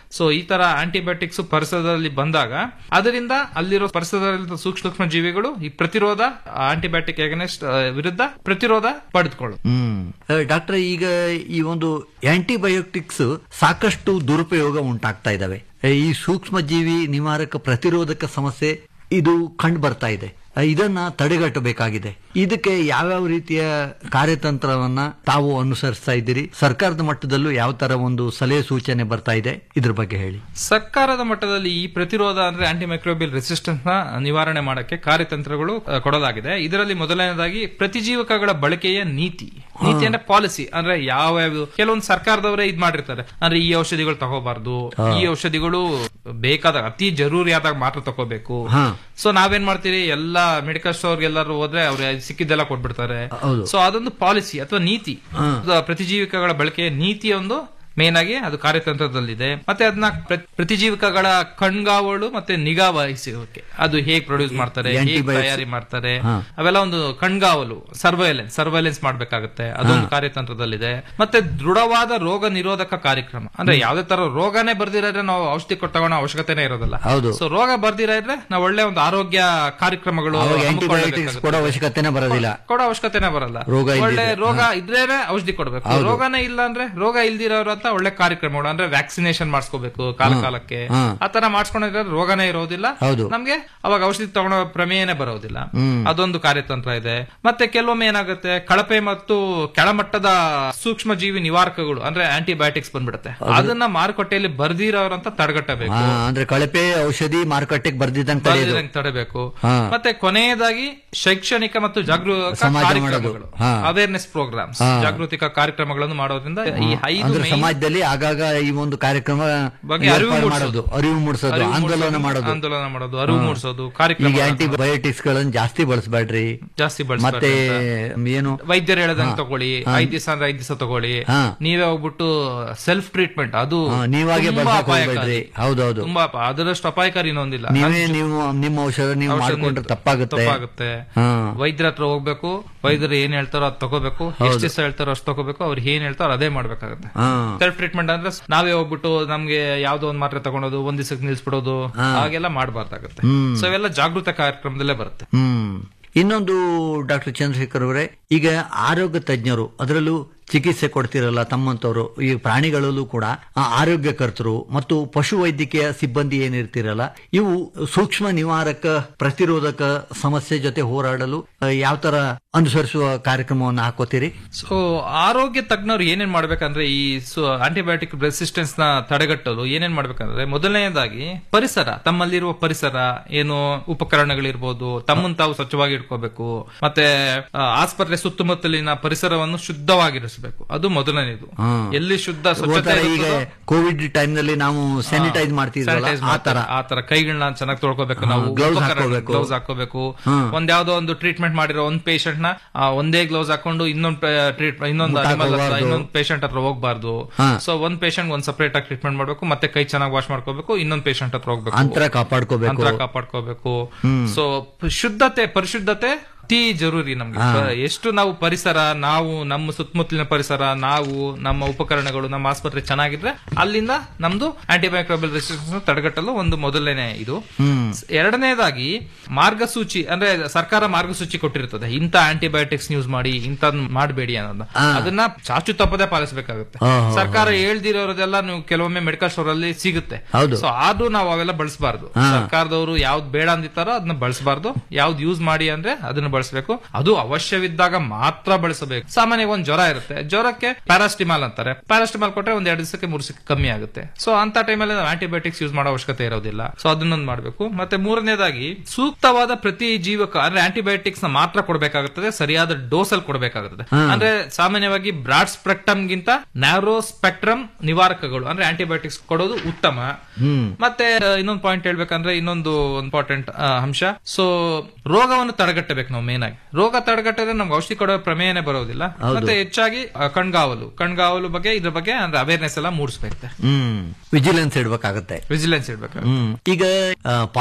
ಸೊ ಈ ತರ ಆಂಟಿಬಯೋಟಿಕ್ಸ್ ಪರಿಸರದಲ್ಲಿ ಬಂದಾಗ ಅದರಿಂದ ಅಲ್ಲಿರೋ ಪರಿಸರದಲ್ಲಿರೋ ಸೂಕ್ಷ್ಮ ಸೂಕ್ಷ್ಮ ಜೀವಿಗಳು ಈ ಪ್ರತಿರೋಧ ಆಂಟಿಬಯೋಟಿಕ್ ಎಗನೆಸ್ಟ್ ವಿರುದ್ಧ ಪ್ರತಿರೋಧ ಪಡೆದುಕೊಳ್ಳು ಹ್ಮ್ ಡಾಕ್ಟರ್ ಈಗ ಈ ಒಂದು ಆಂಟಿಬಯೋಟಿಕ್ಸ್ ಸಾಕಷ್ಟು ದುರುಪಯೋಗ ಉಂಟಾಗ್ತಾ ಇದಾವೆ ಈ ಸೂಕ್ಷ್ಮ ಜೀವಿ ನಿವಾರಕ ಪ್ರತಿರೋಧಕ ಸಮಸ್ಯೆ ಇದು ಕಂಡು ಬರ್ತಾ ಇದೆ ಇದನ್ನ ತಡೆಗಟ್ಟಬೇಕಾಗಿದೆ ಇದಕ್ಕೆ ಯಾವ್ಯಾವ ರೀತಿಯ ಕಾರ್ಯತಂತ್ರವನ್ನ ತಾವು ಅನುಸರಿಸ್ತಾ ಇದ್ದೀರಿ ಸರ್ಕಾರದ ಮಟ್ಟದಲ್ಲೂ ಯಾವ ತರ ಒಂದು ಸಲಹೆ ಸೂಚನೆ ಬರ್ತಾ ಇದೆ ಇದ್ರ ಬಗ್ಗೆ ಹೇಳಿ ಸರ್ಕಾರದ ಮಟ್ಟದಲ್ಲಿ ಈ ಪ್ರತಿರೋಧ ಅಂದ್ರೆ ಆಂಟಿಮೈಕ್ರೋಬಿಯಲ್ ರೆಸಿಸ್ಟೆನ್ಸ್ ನ ನಿವಾರಣೆ ಮಾಡಕ್ಕೆ ಕಾರ್ಯತಂತ್ರಗಳು ಆ, ಕೊಡಲಾಗಿದೆ ಇದರಲ್ಲಿ ಮೊದಲನೇದಾಗಿ ಪ್ರತಿಜೀವಕಗಳ ಬಳಕೆಯ ನೀತಿ ನೀತಿ ಅಂದ್ರೆ ಪಾಲಿಸಿ ಅಂದ್ರೆ ಯಾವ ಯಾವ ಕೆಲವೊಂದು ಸರ್ಕಾರದವರೇ ಇದ್ ಮಾಡಿರ್ತಾರೆ ಅಂದ್ರೆ ಈ ಔಷಧಿಗಳು ತಗೋಬಾರ್ದು ಈ ಔಷಧಿಗಳು ಬೇಕಾದಾಗ ಅತಿ ಜರೂರಿಯಾದಾಗ ಮಾತ್ರ ತಗೋಬೇಕು ಹಾ. ಸೊ ನಾವೇನ್ ಮಾಡ್ತೀವಿ ಎಲ್ಲಾ ಮೆಡಿಕಲ್ ಸ್ಟೋರ್ ಎಲ್ಲರೂ ಹೋದ್ರೆ ಅವ್ರು ಸಿಕ್ಕಿದ್ದೆಲ್ಲ ಕೊಟ್ಬಿಡ್ತಾರೆ ಹೌದು. ಸೊ ಅದೊಂದು ಪಾಲಿಸಿ ಅಥವಾ ನೀತಿ ಅದು ಪ್ರತಿಜೀವಿಕಗಳ ಬಳಕೆಯ ನೀತಿಯ ಒಂದು ಮೇನ್ ಆಗಿ ಅದು ಕಾರ್ಯತಂತ್ರದಲ್ಲಿದೆ ಮತ್ತೆ ಅದನ್ನ ಪ್ರ- ಪ್ರತಿಜೀವಿಕಗಳ ಕಣ್ಗಾವಲು ಮತ್ತೆ ನಿಗಾ ವಹಿಸೋಕೆ ಅದು ಹೇಗ್ ಪ್ರೊಡ್ಯೂಸ್ ಮಾಡ್ತಾರೆ ಹೇಗ್ Antibiotics. ತಯಾರಿ ಮಾಡ್ತಾರೆ ಅವೆಲ್ಲ ಒಂದು ಕಣ್ಗಾವಲು ಸರ್ವೈಲೆನ್ಸ್ ಸರ್ವೈಲೆನ್ಸ್ ಮಾಡ್ಬೇಕಾಗುತ್ತೆ ಅದೊಂದು ಕಾರ್ಯತಂತ್ರದಲ್ಲಿದೆ ಮತ್ತೆ ದೃಢವಾದ ರೋಗ ನಿರೋಧಕ ಕಾರ್ಯಕ್ರಮ ಅಂದ್ರೆ ಯಾವ್ದೇ ತರ ರೋಗನೇ ಬರ್ದಿರೋದ್ರೆ ನಾವು ಔಷಧಿ ಕೊಟ್ಟು ತಗೊಳ್ಳೋ ಅವಶ್ಯಕತೆನೇ ಇರೋದಿಲ್ಲ ಹೌದು. ಸೊ ರೋಗ ಬರ್ದಿರ ಇದ್ರೆ ನಾವು ಒಳ್ಳೆ ಒಂದು ಆರೋಗ್ಯ ಕಾರ್ಯಕ್ರಮಗಳು ಅವಾಗ ಹಮ್ಮಿಕೊಳ್ಳಬೇಕಾಗುತ್ತೆ. ಆಂಟಿಬಯೋಟಿಕ್ಸ್ ಕೊಡೋ ಅವಶ್ಯಕತೆನೇ ಬರೋದಿಲ್ಲ ಕೊಡೋ ಅವಶ್ಯಕತೆನೇ ಬರಲ್ಲ ರೋಗ ಒಳ್ಳೆ ಇಲ್ದಿದ್ರೆ. ರೋಗ ಇದ್ರೇನೆ ಔಷಧಿ ಕೊಡ್ಬೇಕು ರೋಗನೇ ಇಲ್ಲ ಅಂದ್ರೆ ರೋಗ ಇಲ್ದಿರೋರು ಅಂತ ಒಳ್ಳೆ ಕಾರ್ಯಕ್ರಮಗಳು ಅಂದ್ರೆ ವ್ಯಾಕ್ಸಿನೇಷನ್ ಮಾಡಿಸ್ಕೋಬೇಕು ಕಾಲ ಕಾಲಕ್ಕೆ ಹಾ. ಆತರ ಮಾಡಿಸ್ಕೊಂಡಿದ್ರೆ ರೋಗನೇ ಇರೋದಿಲ್ಲ ಹೌದು. ನಮ್ಗೆ ಅವಾಗ ಔಷಧಿ ತಗೊಳ್ಳೋ ಪ್ರಮೇಯನೇ ಬರೋದಿಲ್ಲ ಅದೊಂದು ಕಾರ್ಯತಂತ್ರ ಇದೆ ಮತ್ತೆ ಕೆಲವೊಮ್ಮೆ ಏನಾಗುತ್ತೆ ಕಳಪೆ ಮತ್ತು ಕೆಳಮಟ್ಟದ ಸೂಕ್ಷ್ಮ ಜೀವಿ ನಿವಾರಕಗಳು ಅಂದ್ರೆ ಆಂಟಿಬಯೋಟಿಕ್ಸ್ ಬಂದ್ಬಿಡುತ್ತೆ ಅದನ್ನ ಮಾರುಕಟ್ಟೆಯಲ್ಲಿ ಬರ್ದಿರೋರಂತ ತಡೆಗಟ್ಟಬೇಕು ಹಾ, ಅಂದ್ರೆ ಕಳಪೆ ಔಷಧಿ ಮಾರುಕಟ್ಟೆಗೆ ಬರ್ದಿದ್ದಂಗೆ ತಡೆಯೋದು ಬರ್ದಿರಂಗ್ ತಡೆಬೇಕು ಹಾ. ಮತ್ತೆ ಕೊನೆಯದಾಗಿ ಶೈಕ್ಷಣಿಕ ಮತ್ತು ಜಾಗೃತ ಸಮಾಜ ಕಾರ್ಯಕ್ರಮಗಳು ಮಾಡೋದು. ಹಾ. ಅವೇರ್ನೆಸ್ ಪ್ರೋಗ್ರಾಮ್ಸ್ ಜಾಗೃತಿಕ ಕಾರ್ಯಕ್ರಮಗಳನ್ನು ಮಾಡೋದ್ರಿಂದ ಈ ಐದು ಅಂದ್ರೆ main ಸಮಾಜದಲ್ಲಿ ಆಗಾಗ ಈ ಒಂದು ಕಾರ್ಯಕ್ರಮ ಬಗ್ಗೆ ಅರಿವು ಏರ್ಪಾಡು ಮೂಡಿಸೋದು. ಮಾಡೋದು ಅರಿವು ಮೂಡಿಸೋದು ಅರಿವು ಆಂದೋಲನ ಮೂಡ್ಸೋದು, ಮಾಡೋದು ಆಂದೋಲನ ಮಾಡೋದು ಅರಿವು ಮೂಡಿಸೋದು ಈಗ ಕಾರ್ಯಕ್ರಮ ಆಂಟಿಬಯೋಟಿಕ್ಸ್ ಗಳನ್ನ ಜಾಸ್ತಿ ಬಳಸಬೇಡ್ರಿ ಜಾಸ್ತಿ ಮತ್ತೆ ಬಳಸ್ತಾರೆ ಏನು ವೈದ್ಯರು ಹೇಳದಂಗ್ ತಗೊಳ್ಳಿ ಐದ್ ದಿವಸ ಅಂದ್ರೆ ಐದ್ ದಿವಸ ತಗೊಳ್ಳಿ ಹಾ. ನೀವೇ ಹೋಗ್ಬಿಟ್ಟು ಸೆಲ್ಫ್ ಟ್ರೀಟ್ಮೆಂಟ್ ಅದು ಹಾ, ನೀವಾಗೆ ತುಂಬಾ ಬಳಸಕ್ ಅಪಾಯಕಾರಿ. ಹೋಗ್ಬೇಡ್ರಿ ಹೌದೌದು ತುಂಬಾ ಅಪ- ಅದರಷ್ಟು ಅಪಾಯಕಾರಿ ಇನ್ನೊಂದಿಲ್ಲ ನೀವೇ ನೀವು ನಿಮ್ಮ ಔಷಧ ನೀವು ಔಷಧ ಮಾಡ್ಕೊಂಡ್ರೆ ತಪ್ಪಾಗುತ್ತೆ ತಪ್ಪಾಗುತ್ತೆ ಹಾ. ವೈದ್ಯರ ಹತ್ರ ಹೋಗ್ಬೇಕು ವೈದ್ಯರು ಏನ್ ಹೇಳ್ತಾರೋ ಅದ್ ತಗೋಬೇಕು ಎಷ್ಟು ದಿವಸ ಹೇಳ್ತಾರೋ ಅಷ್ಟು ತಗೋಬೇಕು ಅವ್ರು ಏನ್ ಹೇಳ್ತಾರೋ ಅದೇ ಮಾಡ್ಬೇಕಾಗುತ್ತೆ ಹಾ. ಸೆಲ್ಫ್ ಟ್ರೀಟ್ಮೆಂಟ್ ಅಂದ್ರೆ ನಾವೇ ಹೋಗ್ಬಿಟ್ಟು ನಮ್ಗೆ ಯಾವ್ದೋ ಒಂದ್ ಮಾತ್ರೆ ತಗೊಳೋದು ಒಂದ್ ದಿವಸಕ್ಕೆ ನಿಲ್ಸ್ಬಿಡೋದು ಹಾಗೆಲ್ಲ ಮಾಡಬಾರ್ದಾಗುತ್ತೆ ಸೊ ಇವೆಲ್ಲ ಜಾಗೃತ ಕಾರ್ಯಕ್ರಮದಲ್ಲೇ ಬರುತ್ತೆ ಹ್ಮ್ ಇನ್ನೊಂದು ಡಾಕ್ಟರ್ ಚಂದ್ರಶೇಖರ್ ಅವರೇ ಈಗ ಆರೋಗ್ಯ ತಜ್ಞರು ಅದರಲ್ಲೂ ಚಿಕಿತ್ಸೆ ಕೊಡ್ತಿರಲ್ಲ ತಮ್ಮಂತವರು ಈ ಪ್ರಾಣಿಗಳಲ್ಲೂ ಕೂಡ ಆ ಆರೋಗ್ಯಕರ್ತರು ಮತ್ತು ಪಶು ವೈದ್ಯಕೀಯ ಸಿಬ್ಬಂದಿ ಏನಿರ್ತಿರಲ್ಲ ಇವು ಸೂಕ್ಷ್ಮ ನಿವಾರಕ ಪ್ರತಿರೋಧಕ ಸಮಸ್ಯೆ ಜೊತೆ ಹೋರಾಡಲು ಯಾವ ತರ ಅನುಸರಿಸುವ ಕಾರ್ಯಕ್ರಮವನ್ನು ಹಾಕೋತೀರಿ ಸೊ ಆರೋಗ್ಯ ತಜ್ಞರು ಏನೇನ್ ಮಾಡ್ಬೇಕಂದ್ರೆ ಈ ಆಂಟಿಬಯೋಟಿಕ್ ರೆಸಿಸ್ಟೆನ್ಸ್ ನ ತಡೆಗಟ್ಟಲು ಏನೇನ್ ಮಾಡ್ಬೇಕಂದ್ರೆ ಮೊದಲನೇದಾಗಿ ಪರಿಸರ ತಮ್ಮಲ್ಲಿರುವ ಪರಿಸರ ಏನು ಉಪಕರಣಗಳಿರ್ಬೋದು ತಮ್ಮನ್ನು ತಾವು ಸ್ವಚ್ಛವಾಗಿ ಇಟ್ಕೋಬೇಕು ಮತ್ತೆ ಆ, ಆಸ್ಪತ್ರೆ ಸುತ್ತಮುತ್ತಲಿನ ಪರಿಸರವನ್ನು ಶುದ್ಧವಾಗಿರಿಸಬೇಕು ಅದು ಮೊದಲನೇದು ಎಲ್ಲಿ ಶುದ್ಧ ಸ್ವಚ್ಛತೆ ಒಂಥರ ಈಗ ಇರುತ್ತದೋ, ಕೋವಿಡ್ ಟೈಮ್ ನಲ್ಲಿ ನಾವು ಸ್ಯಾನಿಟೈಸ್ ಮಾಡ್ತಿದ್ವಲ್ಲ sanitize ಆ ತರ ಮಾಡ್ತಾರೆ. ಆ ತರ ಕೈಗಳನ್ನ ಚೆನ್ನಾಗಿ ತೊಳ್ಕೊಬೇಕು ನಾವು gloves ಹಾಕ್ಕೋಬೇಕು. ಗ್ಲೌಸ್ ಹಾಕೋಬೇಕು ಒಂದ್ ಯಾವ್ದೋ ಒಂದು ಟ್ರೀಟ್ಮೆಂಟ್ ಮಾಡಿರೋ ಒಂದ್ ಪೇಷಂಟ್ ನ ಆ, ಒಂದೇ ಗ್ಲೌಸ್ ಹಾಕೊಂಡು ಇನ್ನೊಂದ್ ಟ್ರೀಟ್ಮೆಂಟ್ ಇನ್ನೊಂದು ಮುಟ್ಟಾಕ್ animal ಹತ್ರ ಹೋಗ್ಬಾರ್ದು. ಇನ್ನೊಂದ್ ಪೇಷಂಟ್ ಹತ್ರ ಹೋಗ್ಬಾರ್ದು ಹಾ. ಸೊ ಒಂದ್ ಪೇಷಂಟ್ ಒಂದ್ ಸಪರೇಟ್ ಆಗಿ ಟ್ರೀಟ್ಮೆಂಟ್ ಮಾಡ್ಬೇಕು ಮತ್ತೆ ಕೈ ಚೆನ್ನಾಗಿ ವಾಶ್ ಮಾಡ್ಕೋಬೇಕು ಇನ್ನೊಂದ್ ಪೇಷಂಟ್ ಹತ್ರ ಹೋಗ್ಬೇಕು ಅಂತರ ಕಾಪಾಡ್ಕೋಬೇಕು ಅಂತರ ಕಾಪಾಡ್ಕೋಬೇಕು ಸೊ ಶುದ್ಧತೆ ಪರಿಶುದ್ಧತೆ ಅತಿ ಜರೂರಿ ನಮ್ಗೆ ಪ- ಎಷ್ಟು ನಾವು ಪರಿಸರ ನಾವು ನಮ್ಮ ಸುತ್ತಮುತ್ತಲಿನ ಪರಿಸರ ನಾವು ನಮ್ಮ ಉಪಕರಣಗಳು ನಮ್ಮ ಆಸ್ಪತ್ರೆ ಚೆನ್ನಾಗಿದ್ರೆ ಅಲ್ಲಿಂದ ನಮ್ದು ಆಂಟಿಮೈಕ್ರೋಬಲ್ ರೆಸಿಸ್ಟೆನ್ಸ್ ತಡೆಗಟ್ಟಲು ಒಂದು ಮೊದಲನೇ ಇದು ಸ್- ಎರಡನೇದಾಗಿ ಮಾರ್ಗಸೂಚಿ ಅಂದ್ರೆ ಸರ್ಕಾರ ಮಾರ್ಗಸೂಚಿ ಕೊಟ್ಟಿರ್ತದೆ ಇಂಥ ಆಂಟಿಬಯೋಟಿಕ್ಸ್ ಯೂಸ್ ಮಾಡಿ ಇಂಥ ಮಾಡಬೇಡಿ ಅನ್ನೋದು ಅದನ್ನ ಚಾಚು ತಪ್ಪದೆ ಪಾಲಿಸಬೇಕಾಗುತ್ತೆ ಸರ್ಕಾರ ಹೇಳ್ದಿರೋದೆಲ್ಲ ನೀವು ಕೆಲವೊಮ್ಮೆ ಮೆಡಿಕಲ್ ಸ್ಟೋರ್ ಅಲ್ಲಿ ಸಿಗುತ್ತೆ ಹೌದು. ಸೊ ಆದ್ರೂ ನಾವು ಅವೆಲ್ಲ ಬಳಸಬಾರ್ದು ಸರ್ಕಾರದವರು ಯಾವ್ದು ಬೇಡ ಅಂದಿತ್ತಾರೋ ಅದನ್ನ ಬಳಸಬಾರ್ದು ಯಾವ್ದು ಯೂಸ್ ಮಾಡಿ ಅಂದ್ರೆ ಅದನ್ನ ಬಳಸಬೇಕು ಅದು ಅವಶ್ಯವಿದ್ದಾಗ ಮಾತ್ರ ಬಳಸಬೇಕು ಸಾಮಾನ್ಯವಾಗಿ ಒಂದ್ ಜ್ವರ ಇರುತ್ತೆ ಜ್ವರಕ್ಕೆ ಪ್ಯಾರಾಸ್ಟಿಮಾಲ್ ಅಂತಾರೆ ಪ್ಯಾರಾಸ್ಟಿಮಾಲ್ ಕೊಟ್ರೆ ಒಂದ್ ಎರಡು ದಿವಸಕ್ಕೆ ಮೂರು ದಿವಸಕ್ಕೆ ಕಮ್ಮಿ ಆಗುತ್ತೆ ಸೊ ಅಂತ ಟೈಮಲ್ಲಿ ನಾವು ಆಂಟಿಬಯೋಟಿಕ್ಸ್ ಯೂಸ್ ಮಾಡೋ ಅವಶ್ಯಕತೆ ಇರೋದಿಲ್ಲ ಸೊ ಅದನ್ನೊಂದು ಮಾಡಬೇಕು ಮತ್ತೆ ಮೂರನೇದಾಗಿ ಸೂಕ್ತವಾದ ಪ್ರತಿ ಜೀವಕ ಅಂದ್ರೆ ಆಂಟಿಬಯೋಟಿಕ್ಸ್ ನ ಮಾತ್ರ ಕೊಡಬೇಕಾಗುತ್ತದೆ ಸರಿಯಾದ ಡೋಸ್ ಅಲ್ಲಿ ಕೊಡಬೇಕಾಗುತ್ತದೆ ಅಂದ್ರೆ ಸಾಮಾನ್ಯವಾಗಿ ಬ್ರಾಡ್ ಸ್ಪೆಕ್ಟ್ರಮ್ ಗಿಂತ ನ್ಯಾರೋ ಸ್ಪೆಕ್ಟ್ರಮ್ ನಿವಾರಕಗಳು ಅಂದ್ರೆ ಆಂಟಿಬಯೋಟಿಕ್ಸ್ ಕೊಡೋದು ಉತ್ತಮ ಮತ್ತೆ ಆ, ಇನ್ನೊಂದು ಪಾಯಿಂಟ್ ಹೇಳ್ಬೇಕಂದ್ರೆ ಇನ್ನೊಂದು ಇಂಪಾರ್ಟೆಂಟ್ ಅಂಶ ಸೊ ರೋಗವನ್ನು ತಡೆಗಟ್ಟಬೇಕು ನಾವು ಮೇನ್ ಆಗಿ ರೋಗ ತಡೆಗಟ್ಟಿದ್ರೆ ನಮ್ಗೆ ಔಷಧಿ ಕೊಡೋ ಪ್ರಮೇಯನೇ ಬರೋದಿಲ್ಲ ಮತ್ತೆ ಹೆಚ್ಚಾಗಿ ಆ, ಕಣ್ಗಾವಲು ಕಣ್ಗಾವಲು ಬಗ್ಗೆ ಇದ್ರ ಬಗ್ಗೆ ಅಂದ್ರೆ ಅವೇರ್ನೆಸ್ ಎಲ್ಲ ಮೂಡಿಸ್ಬೇಕು ಹ್ಮ್ ವಿಜಿಲೆನ್ಸ್ ಇಡ್ಬೇಕಾಗತ್ತೆ ವಿಜಿಲೆನ್ಸ್ ಇಡ್ಬೇಕು ಹ್ಮ್ ಈಗ ಪಾಲಿ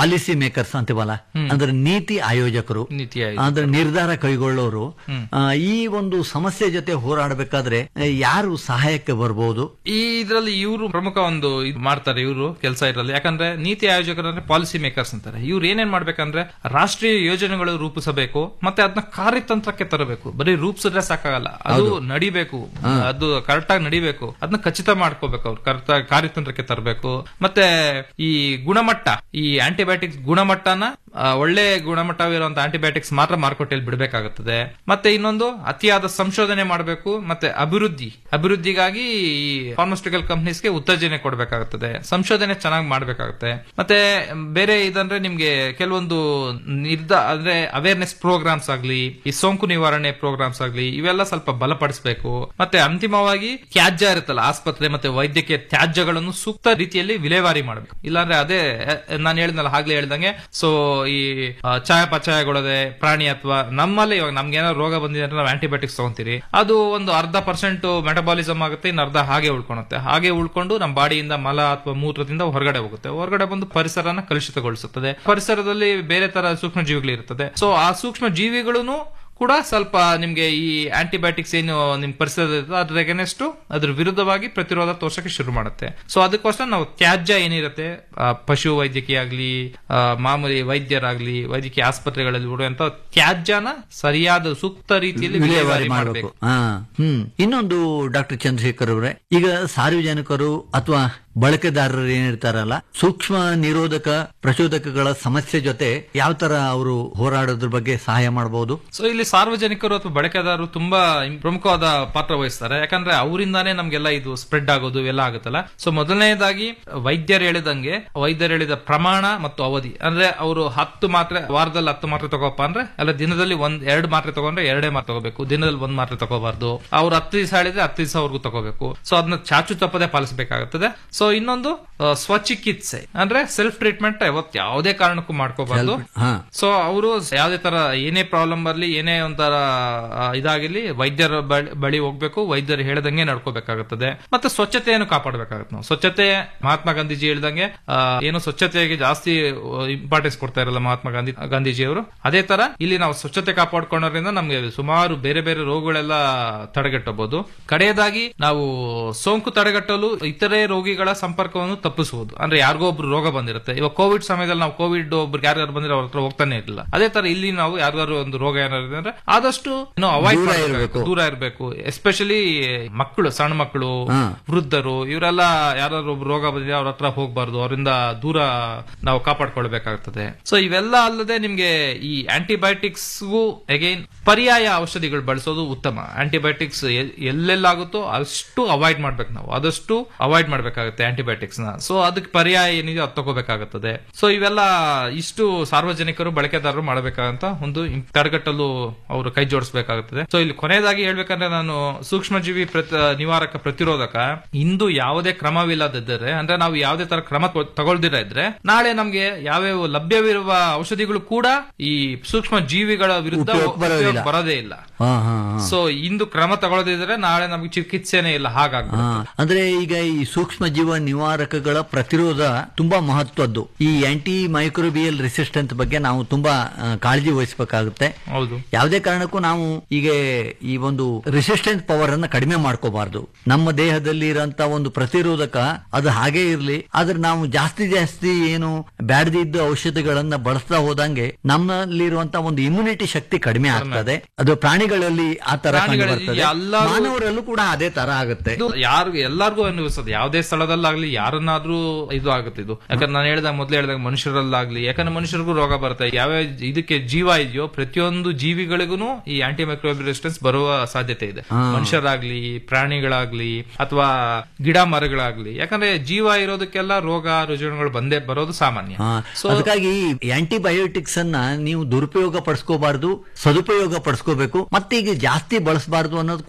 ಪಾಲಿಸಿ ಮೇಕರ್ಸ್ ಅಂತೀವಲ್ಲ ಅಂದ್ರೆ ನೀತಿ ಆಯೋಜಕರು ನೀತಿ ಆಯೋಜಕರು. ಅಂದ್ರೆ ನಿರ್ಧಾರ ಕೈಗೊಳ್ಳೋರು ಆ, ಈ ಒಂದು ಸಮಸ್ಯೆ ಜೊತೆ ಹೋರಾಡಬೇಕಾದ್ರೆ ಆ, ಯಾರು ಸಹಾಯಕ್ಕೆ ಬರ್ಬೋದು ಈ ಇದ್ರಲ್ಲಿ ಇವರು ಪ್ರಮುಖ ಒಂದು ಇದು ಮಾಡ್ತಾರೆ ಇವರು ಕೆಲಸ ಇರಲ್ಲ ಯಾಕಂದ್ರೆ ನೀತಿ ಆಯೋಜಕರು ಅಂದ್ರೆ ಪಾಲಿಸಿ ಮೇಕರ್ಸ್ ಅಂತಾರೆ ಇವ್ರು ಏನೇನ್ ಮಾಡ್ಬೇಕಂದ್ರೆ ರಾಷ್ಟ್ರೀಯ ಯೋಜನೆಗಳು ರೂಪಿಸಬೇಕು ಮತ್ತೆ ಅದನ್ನ ಕಾರ್ಯತಂತ್ರಕ್ಕೆ ತರಬೇಕು ಬರೀ ರೂಪಿಸಿದ್ರೆ ಸಾಕಾಗಲ್ಲ ಅದು ನಡಿಬೇಕು ಅದು ಕರೆಕ್ಟ್ ಆಗಿ ನಡಿಬೇಕು ಅದನ್ನ ಖಚಿತ ಮಾಡ್ಕೋಬೇಕು ಅವ್ರು ಕರೆಕ್ಟ್ ಆಗಿ ಕಾರ್ಯತಂತ್ರಕ್ಕೆ ತರಬೇಕು ಮತ್ತೆ ಈ ಗುಣಮಟ್ಟ ಈ ಆಂಟಿಬಯೋಟಿಕ್ಸ್ ಗುಣಮಟ್ಟನ ಆ, ಒಳ್ಳೆ ಗುಣಮಟ್ಟವಿರುವಂತ ಆಂಟಿಬಯೋಟಿಕ್ಸ್ ಮಾತ್ರ ಮಾರುಕಟ್ಟೆಯಲ್ಲಿ ಬಿಡಬೇಕಾಗುತ್ತದೆ ಮತ್ತೆ ಇನ್ನೊಂದು ಅತಿಯಾದ ಸಂಶೋಧನೆ ಮಾಡಬೇಕು ಮತ್ತೆ ಅಭಿವೃದ್ಧಿ ಅಭಿವೃದ್ಧಿಗಾಗಿ ಈ ಫಾರ್ಮಸ್ಟಿಕಲ್ ಕಂಪ್ನೀಸ್ಗೆ ಉತ್ತೇಜನೆ ಕೊಡಬೇಕಾಗುತ್ತದೆ ಸಂಶೋಧನೆ ಚೆನ್ನಾಗಿ ಮಾಡಬೇಕಾಗುತ್ತೆ ಮತ್ತೆ ಬೇರೆ ಇದಂದ್ರೆ ನಿಮ್ಗೆ ಕೆಲವೊಂದು ನಿರ್ಧ ಅಂದ್ರೆ ಅವೇರ್ನೆಸ್ ಪ್ರೋಗ್ರಾಮ್ಸ್ ಆಗ್ಲಿ ಈ ಸೋಂಕು ನಿವಾರಣೆ ಪ್ರೋಗ್ರಾಮ್ಸ್ ಆಗ್ಲಿ ಇವೆಲ್ಲ ಸ್ವಲ್ಪ ಬಲಪಡಿಸಬೇಕು ಮತ್ತೆ ಅಂತಿಮವಾಗಿ ತ್ಯಾಜ್ಯ ಇರುತ್ತಲ್ಲ ಆಸ್ಪತ್ರೆ ಮತ್ತೆ ವೈದ್ಯಕೀಯ ತ್ಯಾಜ್ಯಗಳನ್ನು ಸೂಕ್ತ ರೀತಿಯಲ್ಲಿ ವಿಲೇವಾರಿ ಮಾಡಬೇಕು ಇಲ್ಲಾಂದ್ರೆ ಅದೇ ನಾನು ಹೇಳಿದ್ನಲ್ಲ ಆಗ್ಲೇ ಹೇಳ್ದಂಗೆ ಸೊ ಈ ಆ, ಚಯಾಪಚಯಗೊಳ್ಳದೆ ಪ್ರಾಣಿ ಅಥವಾ ನಮ್ಮಲ್ಲಿ ಇವಾಗ ನಮ್ಗೆ ಏನೋ ರೋಗ ಬಂದಿದೆ ಅಂದ್ರೆ ನಾವು ಆಂಟಿಬಯೋಟಿಕ್ಸ್ ತಗೊಂತೀರಿ ಅದು ಒಂದು ಅರ್ಧ ಪರ್ಸೆಂಟ್ ಮೆಟಬಾಲಿಸಮ್ ಆಗುತ್ತೆ ಇನ್ನು ಅರ್ಧ ಹಾಗೆ ಉಳ್ಕೊಳುತ್ತೆ ಹಾಗೆ ಉಳ್ಕೊಂಡು ನಮ್ಮ ಬಾಡಿಯಿಂದ ಮಲ ಅಥವಾ ಮೂತ್ರದಿಂದ ಹೊರಗಡೆ ಹೋಗುತ್ತೆ ಹೊರಗಡೆ ಬಂದು ಪರಿಸರನ ಕಲುಷಿತಗೊಳಿಸುತ್ತದೆ ಪರಿಸರದಲ್ಲಿ ಬೇರೆ ತರ ಸೂಕ್ಷ್ಮ ಜೀವಿಗಳು ಇರುತ್ತದೆ ಸೊ ಆ ಸೂಕ್ಷ್ಮ ಜೀವಿಗಳನ್ನು ಕೂಡ ಸ್ವಲ್ಪ ನಿಮ್ಗೆ ಈ ಆಂಟಿಬಯೋಟಿಕ್ಸ್ ಏನು ನಿಮ್ ಪರಿಸರ ಅದ್ರ ಅಗೇನೆಸ್ಟ್ ಅದ್ರ ವಿರುದ್ಧವಾಗಿ ಪ್ರತಿರೋಧ ತೋರ್ಸಕ್ಕೆ ಶುರು ಮಾಡುತ್ತೆ ಸೊ ಅದಕ್ಕೋಸ್ಕರ ನಾವು ತ್ಯಾಜ್ಯ ಏನಿರುತ್ತೆ ಆ, ಪಶು ವೈದ್ಯಕೀಯ ಆಗ್ಲಿ ಆ, ಮಾಮೂಲಿ ವೈದ್ಯರಾಗ್ಲಿ ವೈದ್ಯಕೀಯ ಆಸ್ಪತ್ರೆಗಳಲ್ಲಿ ಬಿಡುವಂತ ತ್ಯಾಜ್ಯನ ಸರಿಯಾದ ಸೂಕ್ತ ರೀತಿಯಲ್ಲಿ ವಿಲೇವಾರಿ ವಿಲೇವಾರಿ ಮಾಡಬೇಕು ಮಾಡಬೇಕು ಹ್ಮ್ ಇನ್ನೊಂದು ಡಾಕ್ಟರ್ ಚಂದ್ರಶೇಖರ್ ಅವರೇ ಈಗ ಸಾರ್ವಜನಿಕರು ಅಥವಾ ಬಳಕೆದಾರರು ಏನಿರ್ತಾರಲ್ಲ ಸೂಕ್ಷ್ಮ ನಿರೋಧಕ ಪ್ರಚೋದಕಗಳ ಸಮಸ್ಯೆ ಜೊತೆ ಯಾವ ತರ ಅವರು ಹೋರಾಡೋದ್ರ ಬಗ್ಗೆ ಸಹಾಯ ಮಾಡಬಹುದು ಸೊ ಇಲ್ಲಿ ಸಾರ್ವಜನಿಕರು ಅಥವಾ ಬಳಕೆದಾರರು ತುಂಬಾ ಇಂ- ಪ್ರಮುಖವಾದ ಪಾತ್ರ ವಹಿಸ್ತಾರೆ ಯಾಕಂದ್ರೆ ಅವರಿಂದಾನೇ ನಮ್ಗೆಲ್ಲ ಇದು ಸ್ಪ್ರೆಡ್ ಆಗೋದು ಇವೆಲ್ಲ ಆಗುತ್ತಲ್ಲ ಸೊ ಮೊದಲನೇದಾಗಿ ವೈದ್ಯರು ಹೇಳಿದಂಗೆ ವೈದ್ಯರು ಹೇಳಿದ ಪ್ರಮಾಣ ಮತ್ತು ಅವಧಿ ಅಂದ್ರೆ ಅವರು ಹತ್ತು ಮಾತ್ರೆ ವಾರದಲ್ಲಿ ಹತ್ತು ಮಾತ್ರೆ ತಗೋಪ್ಪ ಅಂದ್ರೆ ಅಲ್ಲ ದಿನದಲ್ಲಿ ಒಂದ್ ಎರಡು ಮಾತ್ರೆ ತಗೊಂಡ್ರೆ ಎರಡೇ ಮಾತ್ರೆ ತಗೋಬೇಕು ದಿನದಲ್ಲಿ ಒಂದ್ ಮಾತ್ರೆ ತಗೋಬಾರ್ದು ಅವ್ರು ಹತ್ತು ದಿವಸ ಹೇಳಿದ್ರೆ ಹತ್ತು ದಿವಸವರೆಗೂ ತಗೋಬೇಕು ಸೊ ಅದನ್ನ ಚಾಚು ತಪ್ಪದೆ ಪಾಲಿಸಬೇಕಾಗುತ್ತದೆ ಸೊ ಇನ್ನೊಂದು ಆ, ಸ್ವಚಿಕಿತ್ಸೆ ಅಂದ್ರೆ ಸೆಲ್ಫ್ ಟ್ರೀಟ್ಮೆಂಟ್ ಯಾವತ್ತು ಯಾವುದೇ ಕಾರಣಕ್ಕೂ ಮಾಡ್ಕೋಬಾರ್ದು ಹಾ ಸೊ ಅವರು ಯಾವುದೇ ತರ ಏನೇ ಪ್ರಾಬ್ಲಮ್ ಬರ್ಲಿ ಏನೇ ಒಂಥರ ಆ, ಇದಾಗಿರ್ಲಿ ವೈದ್ಯರ ಬಳಿ- ಬಳಿ ಹೋಗ್ಬೇಕು ವೈದ್ಯರು ಹೇಳ್ದಂಗೆ ನಡ್ಕೋಬೇಕಾಗುತ್ತದೆ ಮತ್ತೆ ಸ್ವಚ್ಛತೆಯನ್ನು ಕಾಪಾಡಬೇಕಾಗುತ್ತೆ ನಾವು ಸ್ವಚ್ಛತೆ ಮಹಾತ್ಮ ಗಾಂಧೀಜಿ ಹೇಳ್ದಂಗೆ ಆ, ಏನು ಸ್ವಚ್ಛತೆಗೆ ಜಾಸ್ತಿ ಇಂಪಾರ್ಟೆನ್ಸ್ ಕೊಡ್ತಾ ಇರಲ್ಲ ಮಹಾತ್ಮ ಗಾಂಧಿ ಗಾಂಧೀಜಿಯವರು ಅದೇ ತರ ಇಲ್ಲಿ ನಾವು ಸ್ವಚ್ಛತೆ ಕಾಪಾಡ್ಕೊಳ್ಳೋದ್ರಿಂದ ನಮ್ಗೆ ಸುಮಾರು ಬೇರೆ ಬೇರೆ ರೋಗಗಳೆಲ್ಲ ತಡೆಗಟ್ಟಬಹುದು ಕಡೆಯದಾಗಿ ನಾವು ಸೋಂಕು ತಡೆಗಟ್ಟಲು ಇತರೆ ರೋಗಿಗಳ ಸಂಪರ್ಕವನ್ನು ತಪ್ಪಿಸುವುದು ಅಂದ್ರೆ ಯಾರಿಗೋ ಒಬ್ರು ರೋಗ ಬಂದಿರುತ್ತೆ ಇವಾಗ ಕೋವಿಡ್ ಸಮಯದಲ್ಲಿ ನಾವು ಕೋವಿಡ್ ಒಬ್ರಿಗೆ ಯಾರ್ಯಾರು ಬಂದ್ರೆ ಅವ್ರ ಹತ್ರ ಹೋಗ್ತಾನೆ ಇರಲಿಲ್ಲ ಅದೇ ತರ ಇಲ್ಲಿ ನಾವು ಯಾರಿಗಾರು ಒಂದು ರೋಗ ಏನಾದ್ರು ಇದೆ ಅಂದ್ರೆ ಆದಷ್ಟು ಅವಾಯ್ಡ್ ದೂರ ಮಾಡಬೇಕು ಇರ್ಬೇಕು. ದೂರ ಇರಬೇಕು ಎಸ್ಪೆಷಲಿ ಮಕ್ಕಳು ಸಣ್ಣ ಮಕ್ಕಳು ಹಾ. ವೃದ್ಧರು ಇವರೆಲ್ಲ ಯಾರಾದ್ರೂ ಒಬ್ರು ರೋಗ ಬಂದಿದೆ ಅವ್ರ ಹತ್ರ ಹೋಗ್ಬಾರ್ದು ಅವರಿಂದ ದೂರ ನಾವು ಕಾಪಾಡ್ಕೊಳ್ಬೇಕಾಗ್ತದೆ ಸೊ ಇವೆಲ್ಲ ಅಲ್ಲದೆ ನಿಮ್ಗೆ ಈ ಆಂಟಿಬಯೋಟಿಕ್ಸ್ಗೂ ಅಗೈನ್ ಪರ್ಯಾಯ ಔಷಧಿಗಳು ಬಳಸೋದು ಉತ್ತಮ ಆಂಟಿಬಯೋಟಿಕ್ಸ್ ಎಲ್ಲೆಲ್ಲಾಗುತ್ತೋ ಅಷ್ಟು ಅವಾಯ್ಡ್ ಮಾಡ್ಬೇಕು ನಾವು ಆದಷ್ಟು ಅವಾಯ್ಡ್ ಮಾಡ್ಬೇಕಾಗುತ್ತೆ ಆಂಟಿಬಯೋಟಿಕ್ಸ್ ನ ಸೊ ಅದಕ್ಕೆ ಪರ್ಯಾಯ ಏನಿದೆ ಅದು ತಗೋಬೇಕಾಗುತ್ತದೆ ಸೊ ಇವೆಲ್ಲ ಇಷ್ಟು ಸಾರ್ವಜನಿಕರು ಬಳಕೆದಾರರು ಮಾಡಬೇಕಾದಂತ ಒಂದು ಇಂ- ತಡೆಗಟ್ಟಲು ಅವರು ಕೈ ಜೋಡಿಸಬೇಕಾಗುತ್ತದೆ ಸೊ ಇಲ್ಲಿ ಕೊನೆಯದಾಗಿ ಹೇಳ್ಬೇಕಂದ್ರೆ ನಾನು ಸೂಕ್ಷ್ಮಜೀವಿ ಪ್ರತ ನಿವಾರಕ ಪ್ರತಿರೋಧಕ ಇಂದು ಯಾವುದೇ ಕ್ರಮವಿಲ್ಲದಿದ್ದರೆ ಅಂದ್ರೆ ನಾವು ಯಾವುದೇ ತರ ಕ್ರಮ ತೊ- ತಗೊಳ್ದಿರ ಇದ್ರೆ ನಾಳೆ ನಮ್ಗೆ ಯಾವ್ಯಾವ ಲಭ್ಯವಿರುವ ಔಷಧಿಗಳು ಕೂಡ ಈ ಸೂಕ್ಷ್ಮ ಜೀವಿಗಳ ವಿರುದ್ಧ ಉಪಯೋಗ ಬರೋದಿಲ್ಲ. ಉಪಯೋಗ ಬರೋದೇ ಇಲ್ಲ ಹಾ ಹಾ ಹಾ ಸೊ ಇಂದು ಕ್ರಮ ತಗೊಳ್ಳದಿದ್ರೆ ನಾಳೆ ನಮ್ಗೆ ಚಿಕಿತ್ಸೆನೇ ಇಲ್ಲ ಹಾಗಾಗ್ಬಿಡುತ್ತೆ ಹಾ, ಅಂದ್ರೆ ಈಗ ಈ ಸೂಕ್ಷ್ಮ ಜೀವ ನಿವಾರಕಗಳ ಪ್ರತಿರೋಧ ತುಂಬಾ ಮಹತ್ವದ್ದು ಈ ಆಂಟಿ ಮೈಕ್ರೋಬಿಯಲ್ ರೆಸಿಸ್ಟೆನ್ಸ್ ಬಗ್ಗೆ ನಾವು ತುಂಬಾ ಆ, ಕಾಳಜಿ ವಹಿಸಬೇಕಾಗುತ್ತೆ ಹೌದು ಯಾವುದೇ ಕಾರಣಕ್ಕೂ ನಾವು ಈಗ ಈ ಒಂದು ರೆಸಿಸ್ಟೆನ್ಸ್ ಪವರ್ ಅನ್ನ ಕಡಿಮೆ ಮಾಡ್ಕೋಬಾರ್ದು ನಮ್ಮ ದೇಹದಲ್ಲಿ ಇರೋಂತ ಒಂದು ಪ್ರತಿರೋಧಕ ಅದು ಹಾಗೆ ಇರ್ಲಿ ಆದ್ರೆ ನಾವು ಜಾಸ್ತಿ ಜಾಸ್ತಿ ಏನು ಬ್ಯಾಡದಿದ್ದ ಔಷಧಿಗಳನ್ನ ಬಳಸ್ತಾ ಹೋದಂಗೆ ನಮ್ಮಲ್ಲಿರುವಂತ ಒಂದು ಇಮ್ಯುನಿಟಿ ಶಕ್ತಿ ಕಡಿಮೆ ಆಗ್ತದೆ ಅದು ಪ್ರಾಣಿಗಳಲ್ಲಿ ಆ ತರ ಕಂಡು ಪ್ರಾಣಿಗಳಲ್ಲಿ ಬರ್ತದೆ ಎಲ್ಲರೂ- ಮಾನವರಲ್ಲೂ ಕೂಡ ಅದೇ ತರ ಆಗುತ್ತೆ ಇದು ಯಾರು ಎಲ್ಲಾರ್ಗೂ ಅನುಭವಿಸ್ತದೆ ಯಾವುದೇ ಸ್ಥಳದಲ್ಲಾಗ್ಲಿ ಯಾರನ್ನಾದ್ರೂ ಇದು ಆಗುತ್ತೆ ಇದು ಯಾಕಂದ್ರೆ ನಾನು ಹೇಳ್ದಾಗ ಮೊದ್ಲು ಹೇಳ್ದಾಗ ಮನುಷ್ಯರಲ್ಲಾಗ್ಲಿ ಯಾಕಂದ್ರೆ ಮನುಷ್ಯರಿಗೂ ರೋಗ ಬರುತ್ತೆ ಯಾವ್ಯಾವ ಇದಕ್ಕೆ ಜೀವ ಇದೆಯೋ ಪ್ರತಿಯೊಂದು ಜೀವಿಗಳಿಗೂ ಈ ಆಂಟಿ ಮೈಕ್ರೋಬ್ ರೆಸಿಸ್ಟೆನ್ಸ್ ಬರುವ ಸಾಧ್ಯತೆ ಇದೆ ಮನುಷ್ಯರಾಗ್ಲಿ ಪ್ರಾಣಿಗಳಾಗ್ಲಿ ಅಥವಾ ಗಿಡ ಮರಗಳಾಗ್ಲಿ ಯಾಕಂದ್ರೆ ಜೀವ ಇರೋದಕ್ಕೆಲ್ಲ ರೋಗ ರುಜಿನಗಳು ಬಂದೇ ಬರೋದು ಸಾಮಾನ್ಯ ಹಾ, ಅದಕ್ಕಾಗಿ ಆಂಟಿಬಯೋಟಿಕ್ಸ್ ಅನ್ನ ನೀವು ದುರುಪಯೋಗ ಪಡಿಸ್ಕೋಬಾರ್ದು ಸದುಪಯೋಗ ಪಡಿಸ್ಕೋಬೇಕು ಮತ್ತೆ ಈಗ ಜಾಸ್ತಿ ಬಳಸಬಾರ್ದು ಅನ್ನೋದು ಕೂಡ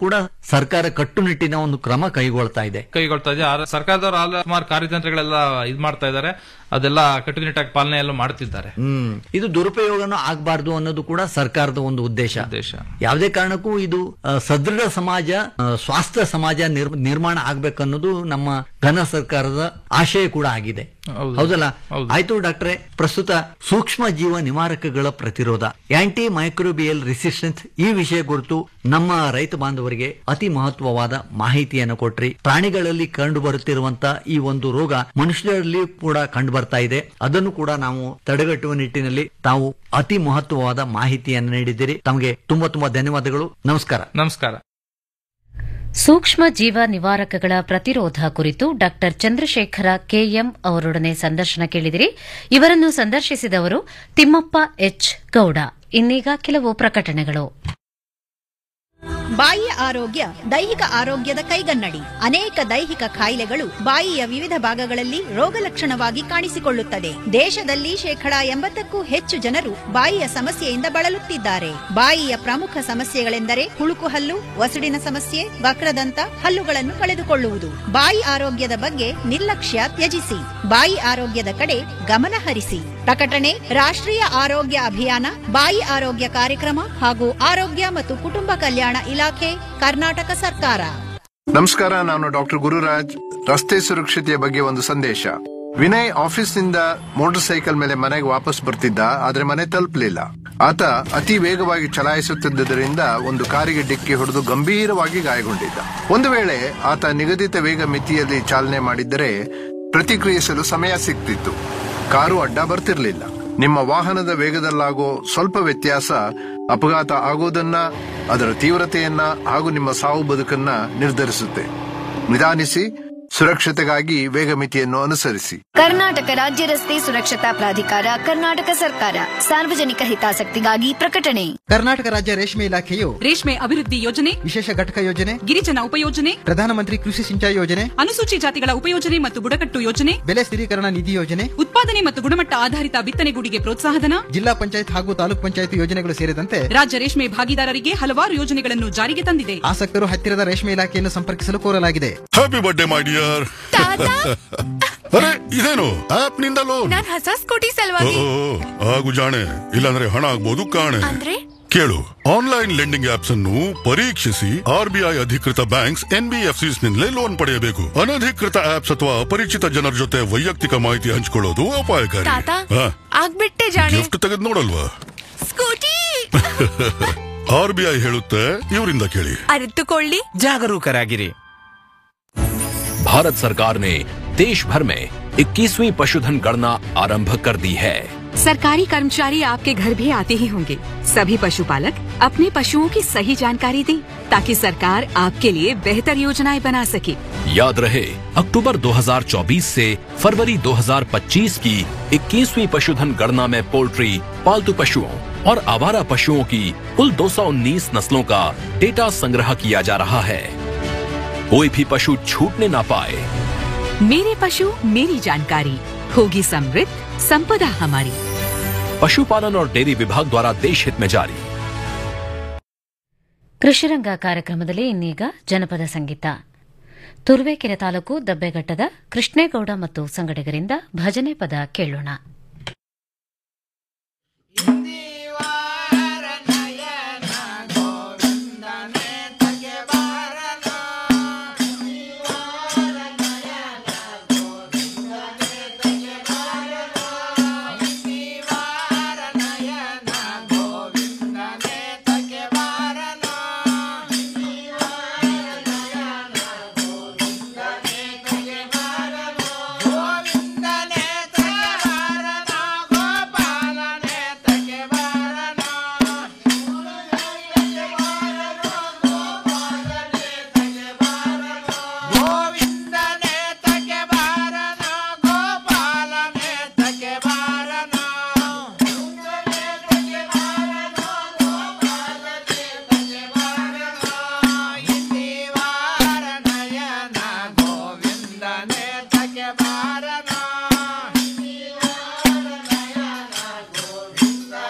ಸರ್ಕಾರ ಕಟ್ಟುನಿಟ್ಟಿನ ಒಂದು ಕ್ರಮ ಕೈಗೊಳ್ತಾ ಇದೆ ಕೈಗೊಳ್ತಾ ಇದೆ ಆದ್ರೆ ಸರ್ಕಾರದವರು ಆಲ್ ಸುಮಾರು ಕಾರ್ಯತಂತ್ರಗಳೆಲ್ಲ ಇದ್ ಮಾಡ್ತಾ ಇದ್ದಾರೆ ಅದೆಲ್ಲ ಕಟ್ಟುನಿಟ್ಟಾಗಿ ಪಾಲನೆ ಎಲ್ಲ ಮಾಡ್ತಿದ್ದಾರೆ ಹ್ಮ್ ಇದು ದುರುಪಯೋಗನೂ ಆಗಬಾರ್ದು ಅನ್ನೋದು ಕೂಡ ಸರ್ಕಾರದ ಒಂದು ಉದ್ದೇಶ ಉದ್ದೇಶ ಯಾವುದೇ ಕಾರಣಕ್ಕೂ ಇದು ಆ, ಸದೃಢ ಸಮಾಜ ಆ, ಸ್ವಾಸ್ಥ್ಯ ಸಮಾಜ ನಿರ್- ನಿರ್ಮಾಣ ಆಗ್ಬೇಕನ್ನೋದು ನಮ್ಮ ಘನ ಸರ್ಕಾರದ ಆಶಯ ಕೂಡ ಆಗಿದೆ ಹೌದು. ಹೌದಲ್ಲ ಹೌದು. ಆಯ್ತು ಡಾಕ್ಟ್ರೆ ಪ್ರಸ್ತುತ ಸೂಕ್ಷ್ಮ ಜೀವ ನಿವಾರಕಗಳ ಪ್ರತಿರೋಧ ಆಂಟಿ ಮೈಕ್ರೋಬಿಯಲ್ ರೆಸಿಸ್ಟೆನ್ಸ್ ಈ ವಿಷಯ ಕುರಿತು ನಮ್ಮ ರೈತ ಬಾಂಧವರಿಗೆ ಅತಿ ಮಹತ್ವವಾದ ಮಾಹಿತಿಯನ್ನು ಕೊಟ್ರಿ ಪ್ರಾಣಿಗಳಲ್ಲಿ ಕಂಡು ಬರುತ್ತಿರುವಂತಹ ಈ ಒಂದು ರೋಗ ಮನುಷ್ಯರಲ್ಲಿ ಕೂಡ ಕಂಡು ಬರ್ತಾ ಇದೆ ಅದನ್ನು ಕೂಡ ನಾವು ತಡೆಗಟ್ಟುವ ನಿಟ್ಟಿನಲ್ಲಿ ತಾವು ಅತಿ ಮಹತ್ವವಾದ ಮಾಹಿತಿಯನ್ನು ನೀಡಿದ್ದೀರಿ ತಮಗೆ ತುಂಬಾ ತುಂಬಾ ಧನ್ಯವಾದಗಳು ನಮಸ್ಕಾರ ನಮಸ್ಕಾರ ಸೂಕ್ಷ್ಮ ಜೀವ ನಿವಾರಕಗಳ ಪ್ರತಿರೋಧ ಕುರಿತು ಡಾಕ್ಟರ್ ಚಂದ್ರಶೇಖರ ಕೆಎಂ ಅವರೊಡನೆ ಸಂದರ್ಶನ ಕೇಳಿದಿರಿ ಇವರನ್ನು ಸಂದರ್ಶಿಸಿದವರು ತಿಮ್ಮಪ್ಪ ಎಚ್ ಗೌಡ ಇನ್ನೀಗ ಕೆಲವು ಪ್ರಕಟಣೆಗಳು ಬಾಯಿಯ ಆರೋಗ್ಯ ದೈಹಿಕ ಆರೋಗ್ಯದ ಕೈಗನ್ನಡಿ ಅನೇಕ ದೈಹಿಕ ಕಾಯಿಲೆಗಳು ಬಾಯಿಯ ವಿವಿಧ ಭಾಗಗಳಲ್ಲಿ ರೋಗಲಕ್ಷಣವಾಗಿ ಕಾಣಿಸಿಕೊಳ್ಳುತ್ತದೆ ದೇಶದಲ್ಲಿ ಶೇಕಡಾ ಎಂಬತ್ತಕ್ಕೂ ಹೆಚ್ಚು ಜನರು ಬಾಯಿಯ ಸಮಸ್ಯೆಯಿಂದ ಬಳಲುತ್ತಿದ್ದಾರೆ ಬಾಯಿಯ ಪ್ರಮುಖ ಸಮಸ್ಯೆಗಳೆಂದರೆ ಹುಳುಕು ಹಲ್ಲು ಒಸಡಿನ ಸಮಸ್ಯೆ ವಕ್ರದಂತ ಹಲ್ಲುಗಳನ್ನು ಕಳೆದುಕೊಳ್ಳುವುದು ಬಾಯಿ ಆರೋಗ್ಯದ ಬಗ್ಗೆ ನಿರ್ಲಕ್ಷ್ಯ ತ್ಯಜಿಸಿ ಬಾಯಿ ಆರೋಗ್ಯದ ಕಡೆ ಗಮನ ಹರಿಸಿ ಪ್ರಕಟಣೆ ರಾಷ್ಟ್ರೀಯ ಆರೋಗ್ಯ ಅಭಿಯಾನ ಬಾಯಿ ಆರೋಗ್ಯ ಕಾರ್ಯಕ್ರಮ ಹಾಗೂ ಆರೋಗ್ಯ ಮತ್ತು ಕುಟುಂಬ ಕಲ್ಯಾಣ ಇಲಾಖೆ ಕರ್ನಾಟಕ ಸರ್ಕಾರ ನಮಸ್ಕಾರ ನಾನು ಡಾಕ್ಟರ್ ಗುರುರಾಜ್ ರಸ್ತೆ ಸುರಕ್ಷತೆಯ ಬಗ್ಗೆ ಒಂದು ಸಂದೇಶ ವಿನಯ್ ಆಫೀಸ್ನಿಂದ ಮೋಟಾರ್ ಸೈಕಲ್ ಮೇಲೆ ಮನೆಗೆ ವಾಪಸ್ ಬರ್ತಿದ್ದ ಆದ್ರೆ ಮನೆ ತಲುಪಲಿಲ್ಲ ಆತ ಅತಿ ವೇಗವಾಗಿ ಚಲಾಯಿಸುತ್ತಿದ್ದರಿಂದ ಒಂದು ಕಾರಿಗೆ ಡಿಕ್ಕಿ ಹೊಡೆದು ಗಂಭೀರವಾಗಿ ಗಾಯಗೊಂಡಿದ್ದ ಒಂದು ವೇಳೆ ಆತ ನಿಗದಿತ ವೇಗ ಮಿತಿಯಲ್ಲಿ ಚಾಲನೆ ಮಾಡಿದ್ದರೆ ಪ್ರತಿಕ್ರಿಯಿಸಲು ಸಮಯ ಸಿಗ್ತಿತ್ತು ಕಾರು ಅಡ್ಡ ಬರ್ತಿರ್ಲಿಲ್ಲ ನಿಮ್ಮ ವಾಹನದ ವೇಗದಲ್ಲಾಗೋ ಸ್ವಲ್ಪ ವ್ಯತ್ಯಾಸ ಅಪಘಾತ ಆಗೋದನ್ನ ಅದರ ತೀವ್ರತೆಯನ್ನ ಹಾಗೂ ನಿಮ್ಮ ಸಾವು ಬದುಕನ್ನ ನಿರ್ಧರಿಸುತ್ತೆ ನಿಧಾನಿಸಿ ಸುರಕ್ಷತೆಗಾಗಿ ವೇಗ ಮಿತಿಯನ್ನು ಅನುಸರಿಸಿ ಕರ್ನಾಟಕ ರಾಜ್ಯ ರಸ್ತೆ ಸುರಕ್ಷತಾ ಪ್ರಾಧಿಕಾರ ಕರ್ನಾಟಕ ಸರ್ಕಾರ ಸಾರ್ವಜನಿಕ ಹಿತಾಸಕ್ತಿಗಾಗಿ ಪ್ರಕಟಣೆ ಕರ್ನಾಟಕ ರಾಜ್ಯ ರೇಷ್ಮೆ ಇಲಾಖೆಯು ರೇಷ್ಮೆ ಅಭಿವೃದ್ಧಿ ಯೋಜನೆ ವಿಶೇಷ ಘಟಕ ಯೋಜನೆ ಗಿರಿಜನ ಉಪಯೋಜನೆ ಪ್ರಧಾನಮಂತ್ರಿ ಕೃಷಿ ಸಿಂಚಾಯಿ ಯೋಜನೆ ಅನುಸೂಚಿ ಜಾತಿಗಳ ಉಪಯೋಜನೆ ಮತ್ತು ಬುಡಕಟ್ಟು ಯೋಜನೆ ಬೆಲೆ ಸ್ಥಿರೀಕರಣ ನಿಧಿ ಯೋಜನೆ ಉತ್ಪಾದನೆ ಮತ್ತು ಗುಣಮಟ್ಟ ಆಧಾರಿತ ಬಿತ್ತನೆಗೂಡಿಗೆ ಪ್ರೋತ್ಸಾಹಧನ ಜಿಲ್ಲಾ ಪಂಚಾಯತ್ ಹಾಗೂ ತಾಲೂಕ್ ಪಂಚಾಯತ್ ಯೋಜನೆಗಳು ಸೇರಿದಂತೆ ರಾಜ್ಯ ರೇಷ್ಮೆ ಭಾಗಿದಾರರಿಗೆ ಹಲವಾರು ಯೋಜನೆಗಳನ್ನು ಜಾರಿಗೆ ತಂದಿದೆ ಆಸಕ್ತರು ಹತ್ತಿರದ ರೇಷ್ಮೆ ಇಲಾಖೆಯನ್ನು ಸಂಪರ್ಕಿಸಲು ಕೋರಲಾಗಿದೆ ಹ್ಯಾಪಿ ಬರ್ಡೇ ಮೈ ಡಿಯರ್ ಅರೆ ಇದೇನು ಆಪ್ ನಿಂದ ಲೋನ್ ನಾನ್ ಹೊಸ ಸ್ಕೂಟಿ ಸಲುವಾಗಿ ಆಗು ಜಾಣೆ ಇಲ್ಲಾಂದ್ರೆ ಹಣ ಆಗ್ಬೋದು ಕಾಣೆ ಅಂದ್ರೆ ಕೇಳು ಆನ್ಲೈನ್ ಲೆಂಡಿಂಗ್ ಆಪ್ಸ್ ಅನ್ನು ಪರೀಕ್ಷಿಸಿ ಆರ್ ಬಿ ಐ ಅಧಿಕೃತ ಬ್ಯಾಂಕ್ಸ್ ಎನ್ಬಿಎಫ್ಸಿಸ್ ನಿಂದಲೇ ಲೋನ್ ಪಡೆಯಬೇಕು ಅನಧಿಕೃತ ಆಪ್ಸ್ ಅಥವಾ ಅಪರಿಚಿತ ಜನರ ಜೊತೆ ವೈಯಕ್ತಿಕ ಮಾಹಿತಿ ಹಂಚಿಕೊಳ್ಳೋದು ಅಪಾಯಕಾರಿ ತಾತ ಹಾ, ಆಗ್ಬಿಟ್ಟೆ ಜಾಣೆ ಗಿಫ್ಟ್ ತೆಗೆದು ನೋಡಲ್ವಾ ಸ್ಕೂಟಿ ಆರ್ ಬಿ ಐ ಹೇಳುತ್ತೆ ಇವರಿಂದ ಕೇಳಿ ಅರಿತುಕೊಳ್ಳಿ जागरूकरागिरी भारत सरकार ने देश भर में 21वीं पशुधन गणना आरंभ कर दी है सरकारी कर्मचारी आपके घर भी आते ही होंगे सभी पशुपालक अपने पशुओं की सही जानकारी दें ताकि सरकार आपके लिए बेहतर योजनाएं बना सके याद रहे अक्टूबर 2024 से फरवरी 2025 की 21वीं पशुधन गणना में पोल्ट्री पालतू पशुओं और आवारा पशुओं की कुल 219 नस्लों का डेटा संग्रह किया जा रहा है कोई भी पशु छूटने ना पाए मेरे पशु मेरी जानकारी होगी समृद्ध संपदा हमारी पशुपालन और डेयरी विभाग द्वारा देश हित में जारी ಕೃಷಿರಂಗ ಕಾರ್ಯಕ್ರಮದಲ್ಲಿ ಇನ್ನೀಗ ಜನಪದ ಸಂಗೀತ ತುರುವೇಕೆರೆ ತಾಲೂಕು ದಬ್ಬೆಘಟ್ಟದ ಕೃಷ್ಣೇಗೌಡ ಮತ್ತು ಸಂಗಡಿಗರಿಂದ ಭಜನೆ ಪದ ಕೇಳೋಣ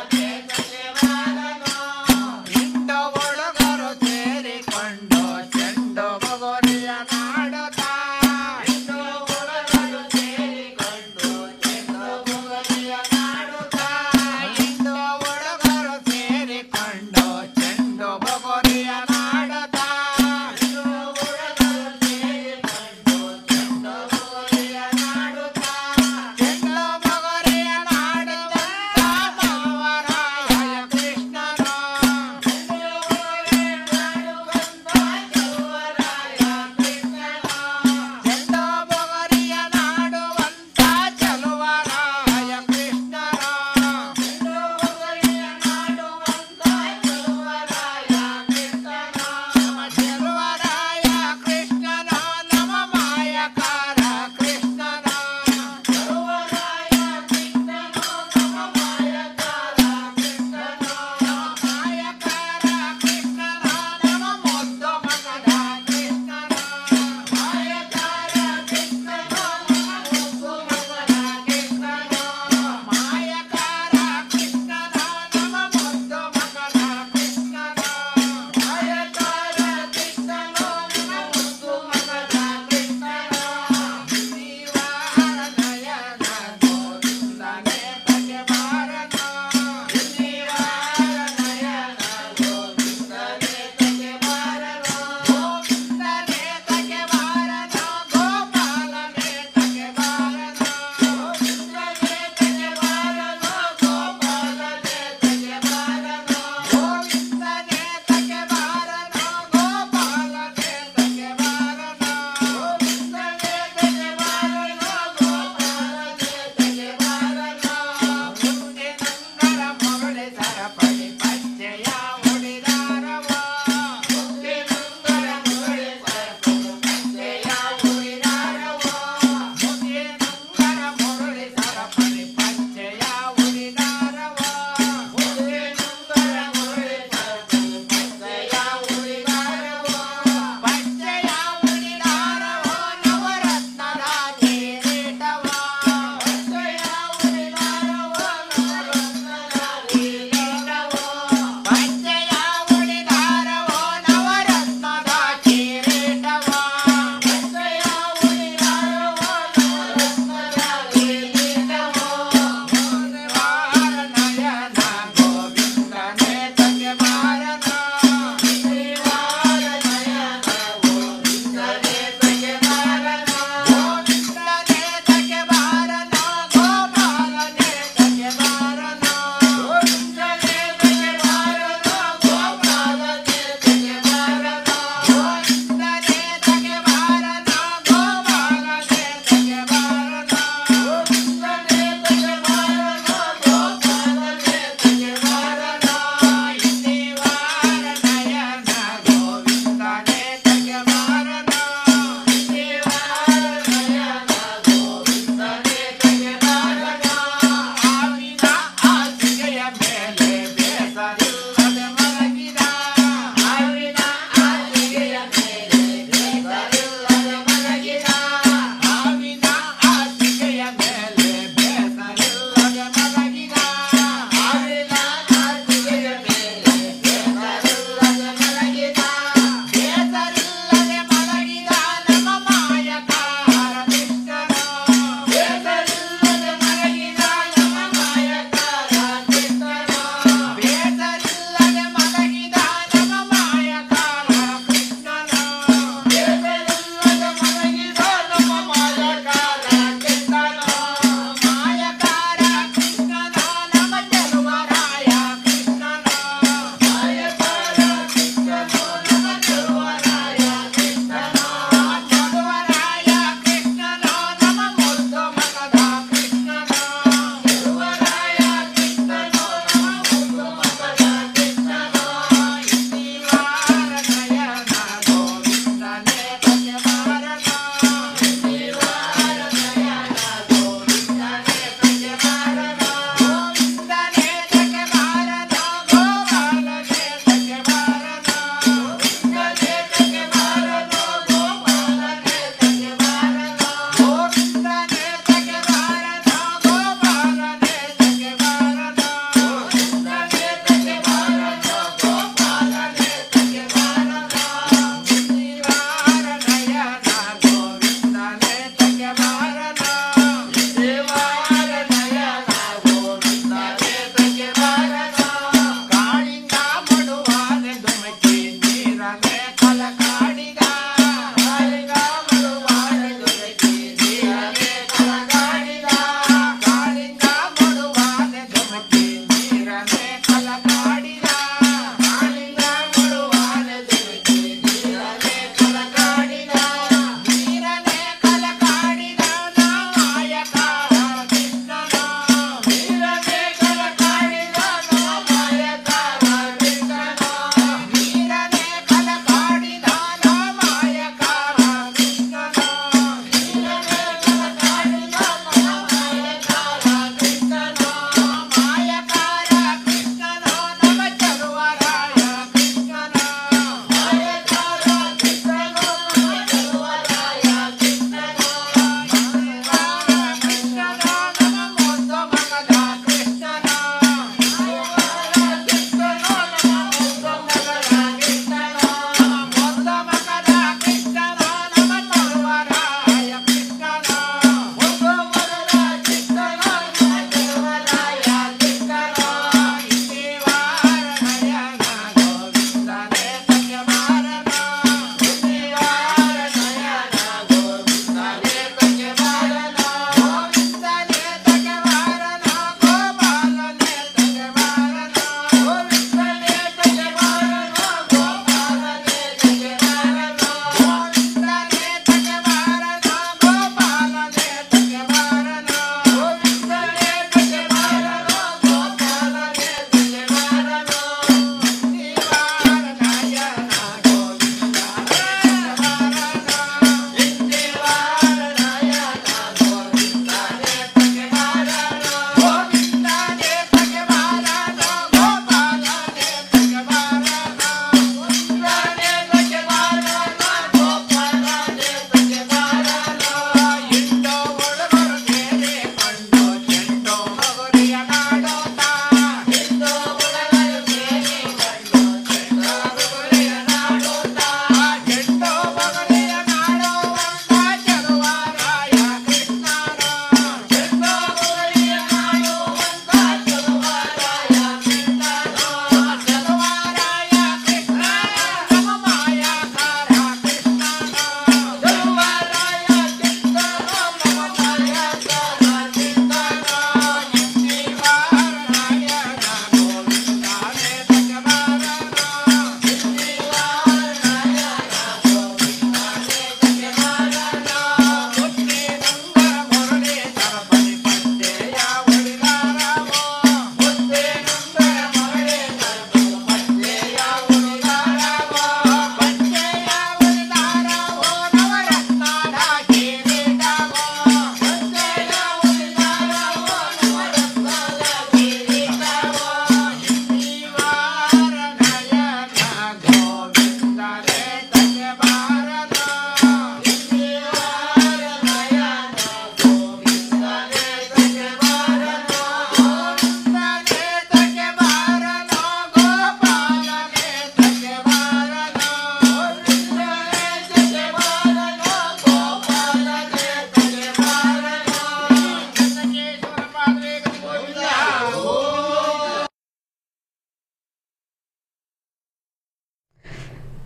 ಸೇರಿಕೊಂಡು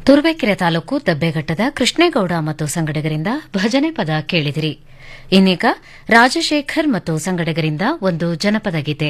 ತುರುವೇಕೆರೆ ತಾಲೂಕು ದಬ್ಬೆಘಟ್ಟದ ಕೃಷ್ಣೇಗೌಡ ಮತ್ತು ಸಂಗಡಿಗರಿಂದ ಭಜನೆ ಪದ ಕೇಳಿದಿರಿ ಇನ್ನೀಗ ರಾಜಶೇಖರ್ ಮತ್ತು ಸಂಗಡಿಗರಿಂದ ಒಂದು ಜನಪದ ಗೀತೆ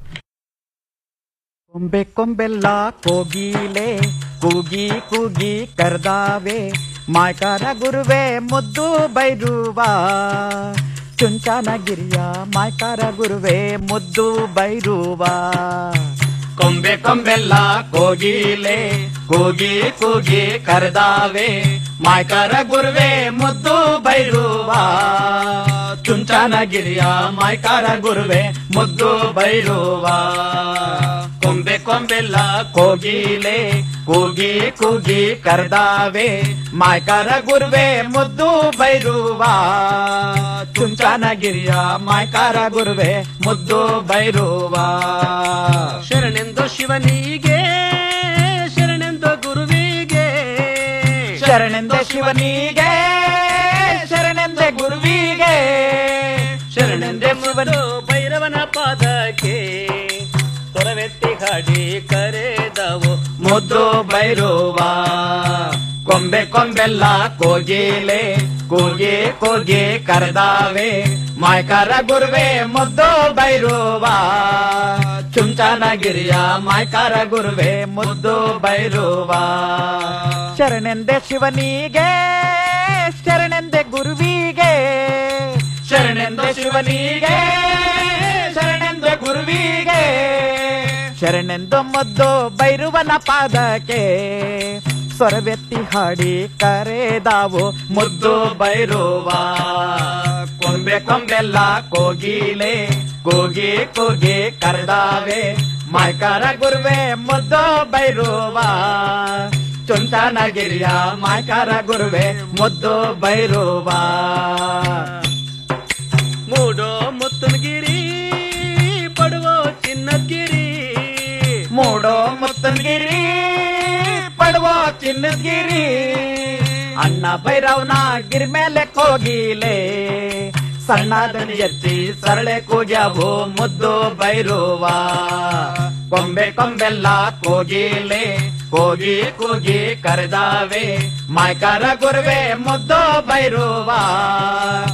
ಕೊಂಬೆ ಕೊಂಬೆಲ್ಲ ಕೋಗಿಲೆ ಕೂಗಿ ಕೂಗಿ ಕರ್ದಾವೆ ಮಾಯ್ಕಾರ ಗುರುವೆ ಮುದ್ದು ಬೈರುವ ಚುಂಚನಗಿರಿಯ ಮಾಯ್ಕಾರ ಗುರುವೆ ಮುದ್ದು ಬೈರುವ ಕೊಂಬೆ ಕೊಂಬೆಲ್ಲ ಕೋಗಿಲೆ ಕೂಗಿ ಕೂಗಿ ಕರ್ದಾವೆ ಮಾಯ್ಕಾರ ಗುರುವೆ ಮುದ್ದು ಬೈರುವ ಚುಂಚನಗಿರಿಯ ಮಾಯ್ಕಾರ ಗುರುವೆ ಮುದ್ದು ಬೈರುವ ಕೊಂಬೆ ಕೊಂಬೆಲ್ಲ ಕೋಗಿಲೆ ಕೂಗಿ ಕೂಗಿ ಕರ್ದಾವೆ ಮಾಯ್ಕಾರ ಗುರುವೆ ಮುದ್ದು ಬೈರುವ ಚುಂಚನಗಿರಿಯ ಮಾಯ್ಕಾರ ಗುರುವೆ ಮುದ್ದು ಬೈರುವ ಶರಣೆಂದು ಶಿವನಿಗೆ ಶರಣೆಂದು ಗುರುವಿಗೆ ಶರಣೆಂದ ಶಿವನಿಗೆ ಶರಣೆಂದೆ ಗುರುವಿಗೆ ಶರಣೆಂದೆ ಶಿವನು ಭೈರವನ ಪಾದಕ್ಕೆ ಸ್ವರವೆತ್ತಿ ಹಾಡಿ ಕರೆದವು ಮುದ್ದು ಬೈರುವ ಕೊಂಬೆ ಕೊಂಬೆಲ್ಲ ಕೋಗಿಲೆ ಕೂಗಿ ಕೂಗಿ ಕರೆದಾವೆ ಮಾಯ್ಕರ ಗುರುವೆ ಮುದ್ದು ಬೈರುವ ಚುಂಚನಗಿರಿಯ ಮಾಯ್ಕರ ಗುರುವೆ ಮುದ್ದು ಬೈರುವ ಶರಣೆಂದೆ ಶಿವನಿಗೆ ಶರಣೆಂದೆ ಗುರುವಿಗೆ ಶರಣೆಂದೆ ಶಿವನಿಗೆ ಶರಣೆಂದೆ ಗುರುವಿಗೆ ಶರಣೆಂದು ಮುದ್ದು ಬೈರುವನ ಪಾದಕ್ಕೆ ಸ್ವರವೆತ್ತಿ ಹಾಡಿ ಕರೆದಾವು ಮುದ್ದು ಬೈರುವ ಕೊಂಬೆ ಕೊಂಬೆಲ್ಲ ಕೋಗಿಲೆ ಕೂಗಿ ಕೂಗಿ ಕರೆದಾವೆ ಮಾಯ್ಕರ ಗುರುವೆ ಮುದ್ದು ಬೈರುವ ಚುಂಚನಗಿರಿಯ ಮಾಯ್ಕರ ಗುರುವೆ ಮುದ್ದು ಬೈರುವ ಮೂಡೋ ಮುತ್ತನಗಿರಿ ಪಡುವೋ ಚಿನ್ನಗಿರಿ ಮೂಡೋ ಮುತ್ತನಗಿರಿ ಪಡುವ ಚಿನ್ನಗಿರಿ ಅಣ್ಣ ಭೈರವನ ಗಿರಿ ಮೇಲೆ ಕೋಗಿಲೆ ಸಣ್ಣದನಿ ಎತ್ತಿ ಸರಳೆ ಕೂಗ್ಯಾವು ಮುದ್ದು ಬೈರುವ ಕೊಂಬೆ ಕೊಂಬೆಲ್ಲ ಕೋಗಿಲೆ ಕೋಗಿ ಕೂಗಿ ಕರೆದಾವೆ ಮಾಯ್ಕರ ಗುರುವೆ ಮುದ್ದು ಬೈರುವ